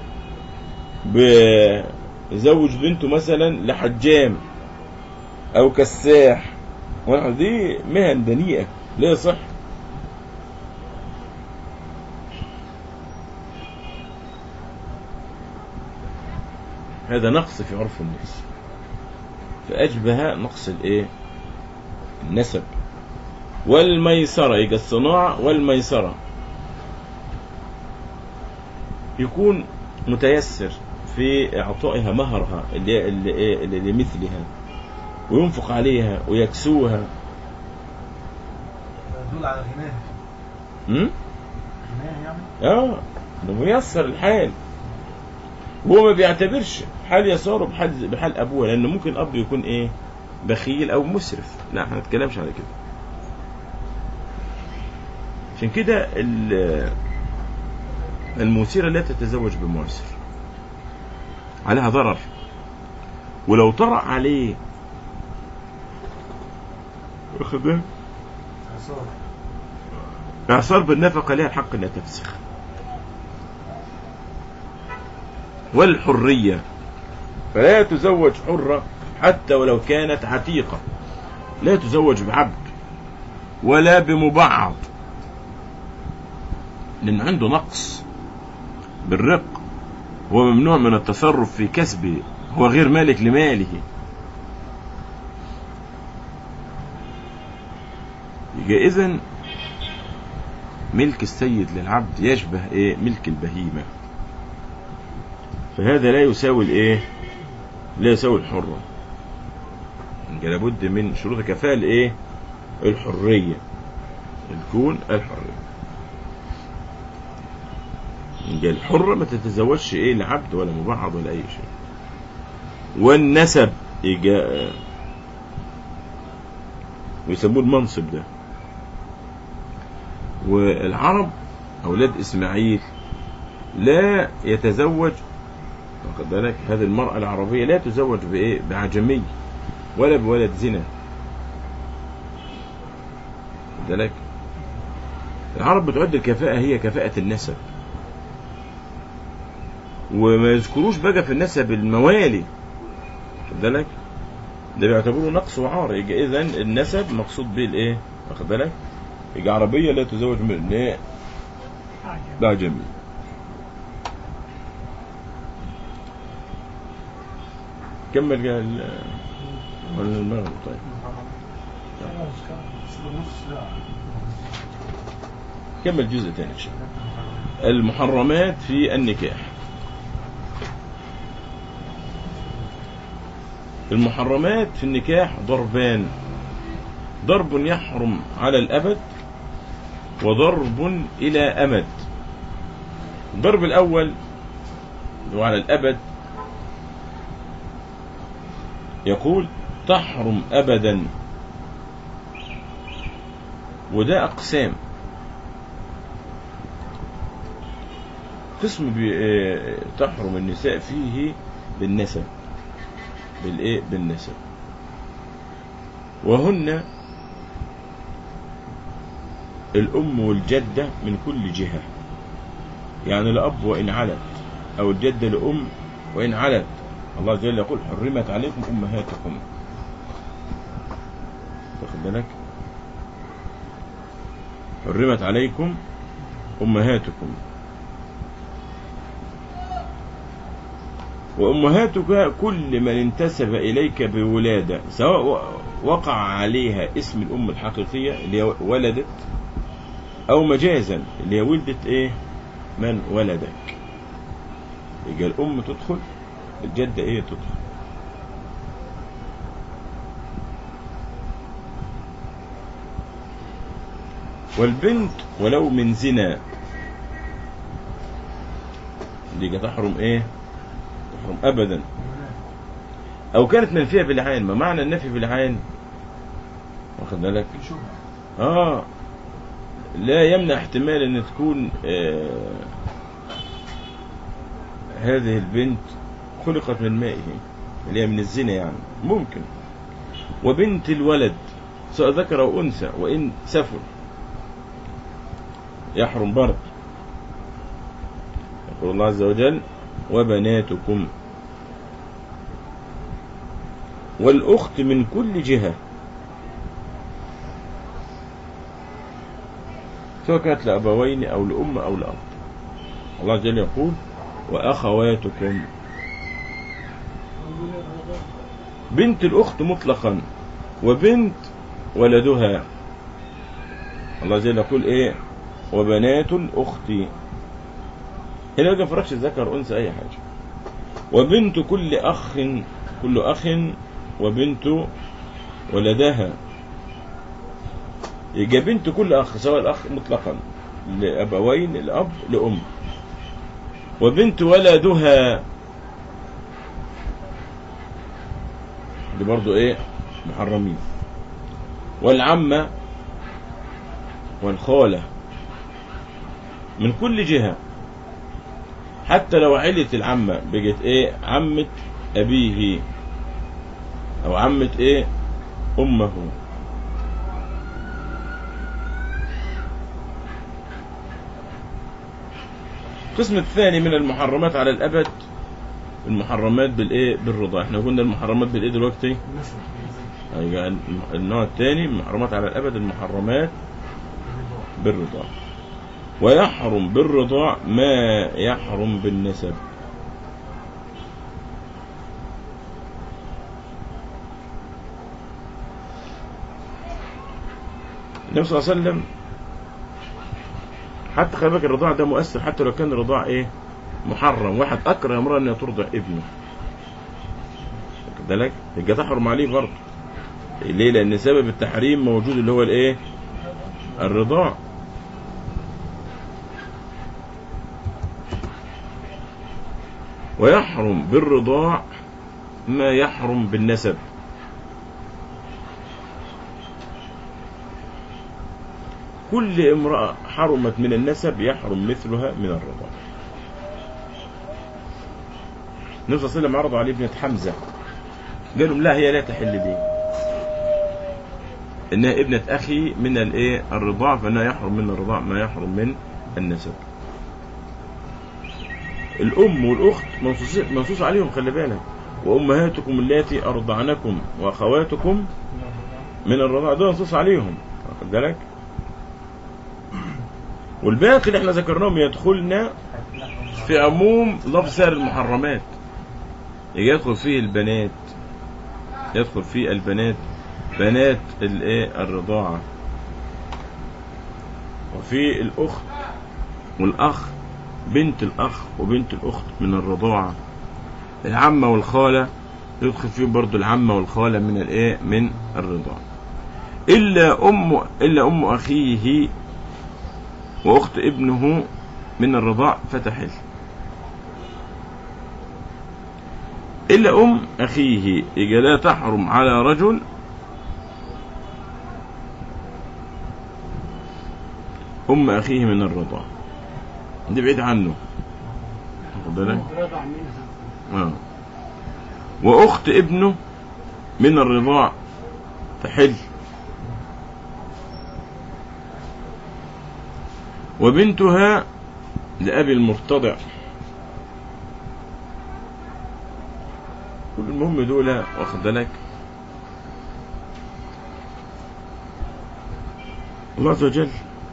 بيزوج بنته مثلا لحجام أو كساح واحد دي مهن دنيئة ليه صح هذا نقص في عرف الناس فأشبه نقص الايه النسب والميسرة يبقى الصناعة والميسرة يكون متيسر في إعطائها مهرها اللي اللي إيه اللي لمثلها وينفق عليها ويكسوها يدل على غناه م? غناه يعني اه ده ميسر الحال وهو ما بيعتبرش حال يساره بحال بحال ابوه لان ممكن اب يكون ايه بخيل او مسرف لا احنا ما نتكلمش على كده عشان كده ال- المثيرة لا تتزوج بمؤثر عليها ضرر ولو طرأ عليه واخد بالك؟ عصار إعصار بالنفقة لها الحق أنها تفسخ والحرية فلا تزوج حرة حتى ولو كانت عتيقة لا تزوج بعبد ولا بمبعض لأن عنده نقص بالرق هو ممنوع من التصرف في كسبه هو غير مالك لماله يبقى إذن ملك السيد للعبد يشبه ايه ملك البهيمة فهذا لا يساوي الايه لا يساوي الحرة يبقى لابد من شروط كفاءة الايه الحرية الكون الحرية يبقى الحرة ما تتزوجش ايه لعبد ولا مبعض ولا اي شيء والنسب يبقى ويسموه المنصب ده والعرب أولاد إسماعيل لا يتزوج واخد بالك هذه المرأة العربية لا تزوج بإيه بعجمي ولا بولد زنا واخد بالك العرب بتعد الكفاءة هي كفاءة النسب وما يذكروش بقى في النسب الموالي واخد بالك ده بيعتبروه نقص وعار يبقى اذا النسب مقصود به الايه واخد بالك يبقى عربية لا تزوج من ايه لا جميل كمل قال ولا المغرب طيب نص ساعة كمل جزء ثاني ان شاء الله المحرمات في النكاح المحرمات في النكاح ضربان ضرب يحرم على الأبد وضرب إلى أمد الضرب الأول اللي هو على الأبد يقول تحرم أبدا وده أقسام قسم بي- آه، تحرم النساء فيه بالنسب بالايه بالنسب وهن الأم والجدة من كل جهة يعني الأب وإن علت أو الجدة لأم وإن علت الله جل يقول حرمت عليكم أمهاتكم واخد بالك حرمت عليكم أمهاتكم وأمهاتك كل من انتسب إليك بولادة سواء وقع عليها اسم الأم الحقيقية اللي هي ولدت او مجازا اللي هي ولدة ايه من ولدك يبقى الام تدخل الجدة ايه تدخل والبنت ولو من زنا دي تحرم ايه تحرم ابدا او كانت منفيه بالعين ما معنى النفي بالعين واخد بالك في شبهة اه لا يمنع احتمال ان تكون آه هذه البنت خلقت من مائه اللي هي من الزنا يعني ممكن وبنت الولد سواء ذكر او انثى وان سفل يحرم برضه يقول الله عز وجل وبناتكم والأخت من كل جهة سواء كانت لأبوين أو لأم أو لأب الله عز وجل يقول وأخواتكم بنت الأخت مطلقا وبنت ولدها الله عز وجل يقول إيه وبنات الأخت هنا ما فرقش ذكر أنثى أي حاجة وبنت كل أخ كل أخ وبنت ولدها يبقى بنت كل أخ سواء الأخ مطلقا لأبوين الأب لأم وبنت ولدها دي برضو إيه محرمين والعمة والخالة من كل جهة حتى لو عيلة العمة بقت ايه عمة ابيه او عمة ايه امه القسم الثاني من المحرمات على الابد المحرمات بالايه بالرضا احنا قلنا المحرمات بالايه دلوقتي النسب أيوة النوع الثاني المحرمات على الابد المحرمات بالرضاع ويحرم بالرضاع ما يحرم بالنسب النبي صلى الله عليه وسلم حتى خلي بالك الرضاع ده مؤثر حتى لو كان الرضاع ايه محرم واحد اكره امرأة ان ترضع ابنه واخد بالك يبقى تحرم عليه برضه ليه لان سبب التحريم موجود اللي هو الايه الرضاع ويحرم بالرضاع ما يحرم بالنسب كل امرأة حرمت من النسب يحرم مثلها من الرضاع النبي صلى الله عليه وسلم عرضوا عليه ابنة حمزة قال لهم لا هي لا تحل لي انها ابنة اخي من الايه الرضاع فانها يحرم من الرضاع ما يحرم من النسب الام والاخت منصوص منصوص عليهم خلي بالك وامهاتكم اللاتي ارضعنكم واخواتكم من الرضاع ده منصوص عليهم واخد بالك والباقي اللي احنا ذكرناهم يدخلنا في عموم لفظ سائر المحرمات يجي يدخل فيه البنات يدخل فيه البنات بنات الايه الرضاعة وفي الأخت والأخ بنت الأخ وبنت الأخت من الرضاعة العمة والخالة يدخل فيه برضو العمة والخالة من الايه من الرضاعة إلا أم إلا أم أخيه وأخت ابنه من الرضاع فتحل إلا أم أخيه إذا لا تحرم على رجل أم أخيه من الرضاع دي بعيد عنه واخد بالك رضع منها آه. وأخت ابنه من الرضاع تحل وبنتها لأبي المرتضع كل المهم دول واخد بالك الله عز وجل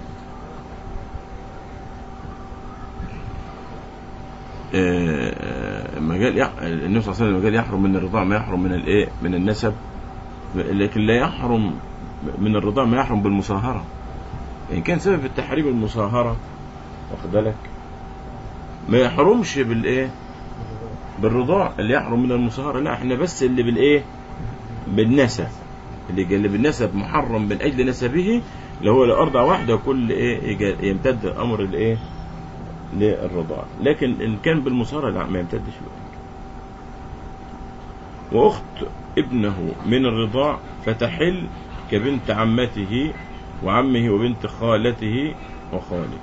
آه، ما قال يح... النبي صلى الله عليه وسلم قال يحرم من الرضاع ما يحرم من الايه من النسب لكن لا يحرم من الرضاع ما يحرم بالمصاهره إن كان سبب التحريم المصاهرة واخد بالك ما يحرمش بالإيه بالرضاع اللي يحرم من المصاهرة لا احنا بس اللي بالإيه بالنسب اللي اللي بالنسب محرم من أجل نسبه اللي هو لأرضع واحدة كل إيه يجا- يمتد الأمر لإيه للرضاع لكن إن كان بالمصاهرة لا ما يمتدش له وأخت ابنه من الرضاع فتحل كبنت عمته وعمه وبنت خالته وخاله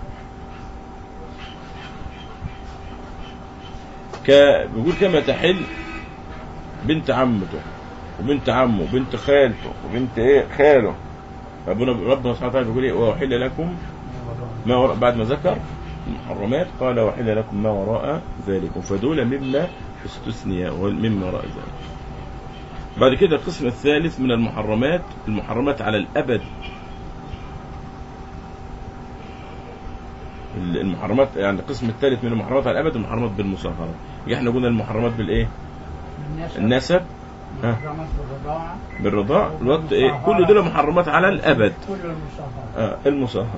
ك... بيقول كما تحل بنت عمته وبنت عمه وبنت خالته وبنت ايه خاله ربنا ربنا سبحانه وتعالى بيقول ايه وأحل لكم ما وراء بعد ما ذكر المحرمات قال وحل لكم ما وراء ذلك فدول مما استثني مما وراء ذلك بعد كده القسم الثالث من المحرمات المحرمات على الأبد المحرمات يعني القسم الثالث من المحرمات على الأبد المحرمات بالمصاهرة يبقى احنا قلنا المحرمات بالإيه النسب ها. محرمات بالرضاعة بالرضاع الوقت إيه كل دول محرمات على الأبد كل المصاهرة آه، المصاهرة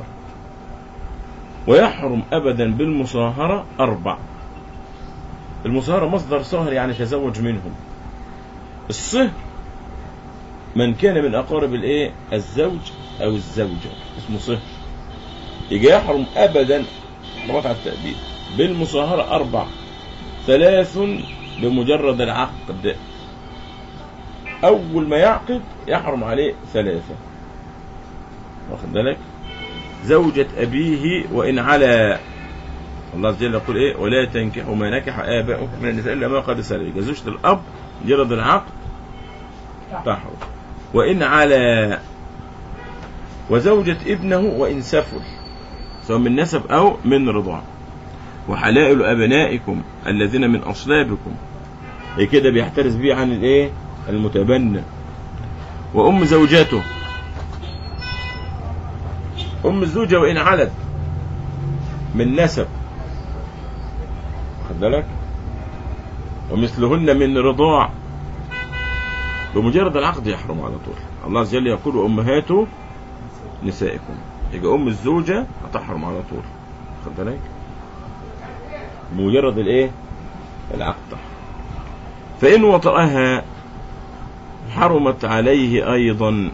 ويحرم أبدا بالمصاهرة أربع المصاهرة مصدر صهر يعني تزوج منهم الصهر من كان من أقارب الإيه الزوج أو الزوجة اسمه صهر يجي يحرم أبدا محرمات على التأبيد بالمصاهرة أربع ثلاث بمجرد العقد أول ما يعقد يحرم عليه ثلاثة واخد بالك زوجة أبيه وإن على الله عز وجل يقول إيه ولا تنكحوا ما نكح آباؤكم من النساء إلا ما قد سلف زوجة الأب مجرد العقد تحرم وإن على وزوجة ابنه وإن سفل سواء من نسب أو من رضاع وحلائل أبنائكم الذين من أصلابكم إيه كده بيحترز بيه عن الإيه المتبنى وأم زوجته أم الزوجة وإن علت من نسب خد بالك ومثلهن من رضاع بمجرد العقد يحرم على طول الله عز وجل يقول أمهات نسائكم يبقى أم الزوجة هتحرم على طول خد بالك بمجرد الإيه العقد تحرم فإن وطأها حرمت عليه أيضا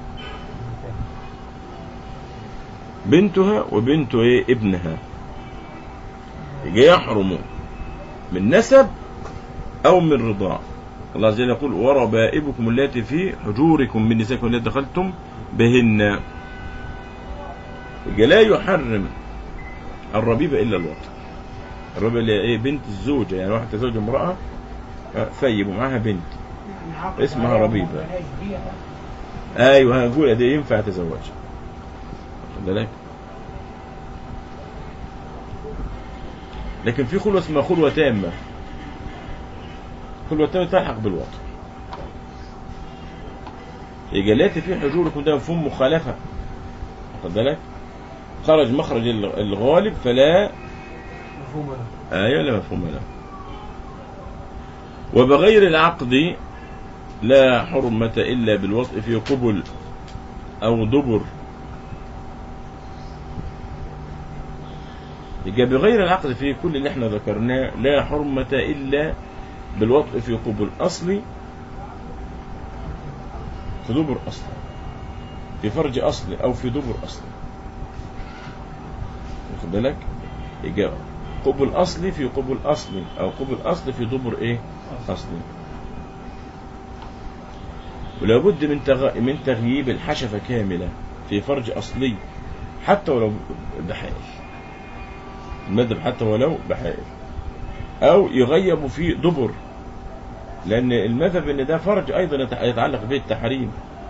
بنتها وبنت ايه ابنها يجي يحرم من نسب او من رضاع الله عز وجل يقول وربائبكم اللاتي في حجوركم من نسائكم التي دخلتم بهن يجي لا يحرم الربيبة إلا الوطن الربيبة اللي هي ايه بنت الزوجة يعني واحد تزوج امرأة آه، ثيب ومعاها بنت يعني عقد اسمها عليها ربيبة. وما بلاش بيها. ايوه هنقول دي ينفع تزوجها خد بالك لكن في خلوة اسمها خلوة تامة خلوة تامة تلحق بالوطن إجالات في حجوركم ده مفهوم مخالفة خد بالك خرج مخرج الغ- الغالب فلا مفهوم أنا آية لا مفهوم له وبغير العقد لا حرمة إلا بالوطء في قبل أو دبر يبقى بغير العقد في كل اللي احنا ذكرناه لا حرمة إلا بالوطء في قبل أصلي في دبر أصلي في فرج أصلي أو في دبر أصلي واخد بالك يبقى قبل أصلي في قبل أصلي أو قبل أصلي في دبر إيه أصلي ولا بد من تغ... من تغييب الحشفة كاملة في فرج أصلي حتى ولو بحائل المذهب حتى ولو بحائل أو يغيب في دبر لأن المذهب إن ده فرج أيضا يتع- يتعلق به التحريم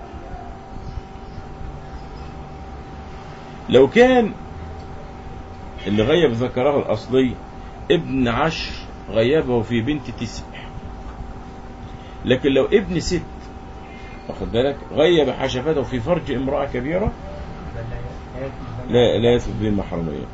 لو كان اللي غيب ذكره الأصلي ابن عشر غيبه في بنت تسع لكن لو ابن ست واخد بالك غيب حشفته في فرج امرأة كبيرة لا لا يثبت به المحرمية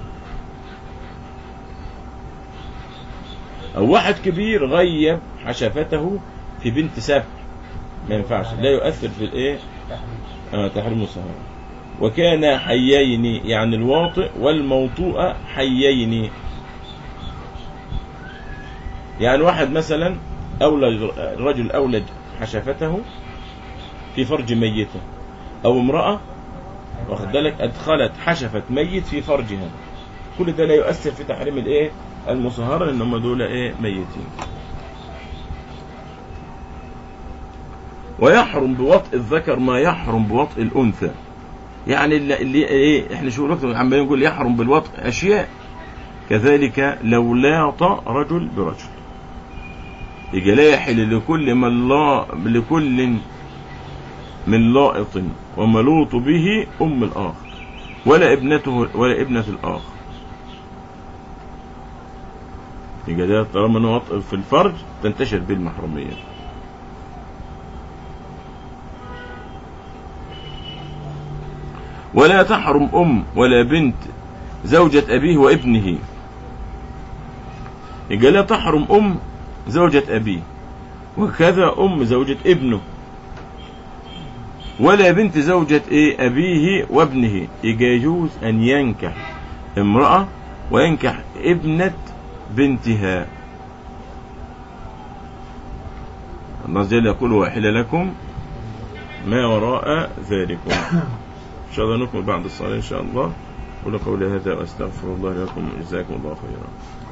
أو واحد كبير غيب حشفته في بنت سبع ما ينفعش لا يؤثر في الايه آه تحريم الصهارة وكان حيين يعني الواطئ والموطوء حيين يعني واحد مثلا أولج الرجل أولج حشفته في فرج ميته أو امرأة واخد بالك أدخلت حشفة ميت في فرجها كل ده لا يؤثر في تحريم الايه المصهرة لأن هم دول ايه ميتين ويحرم بوطء الذكر ما يحرم بوطء الأنثى يعني اللي, اللي ايه احنا شو وقت عمالين نقول يحرم بالوطء أشياء كذلك لو لاط رجل برجل يجي لا يحل لكل من لا لكل من لائط وملوط به أم الآخر ولا ابنته ولا ابنة الآخر يبقى ده طالما انه وطء في الفرج تنتشر به المحرمية ولا تحرم أم ولا بنت زوجة أبيه وابنه يبقى لا تحرم أم زوجة أبيه وكذا أم زوجة ابنه ولا بنت زوجة إيه أبيه وابنه يجي يجوز أن ينكح امرأة وينكح ابنة بنتها الله جل يقول وأحل لكم ما وراء ذلكم إن شاء الله نكمل بعد الصلاة إن شاء الله قولوا قولي هذا وأستغفر الله لكم جزاكم الله خيرا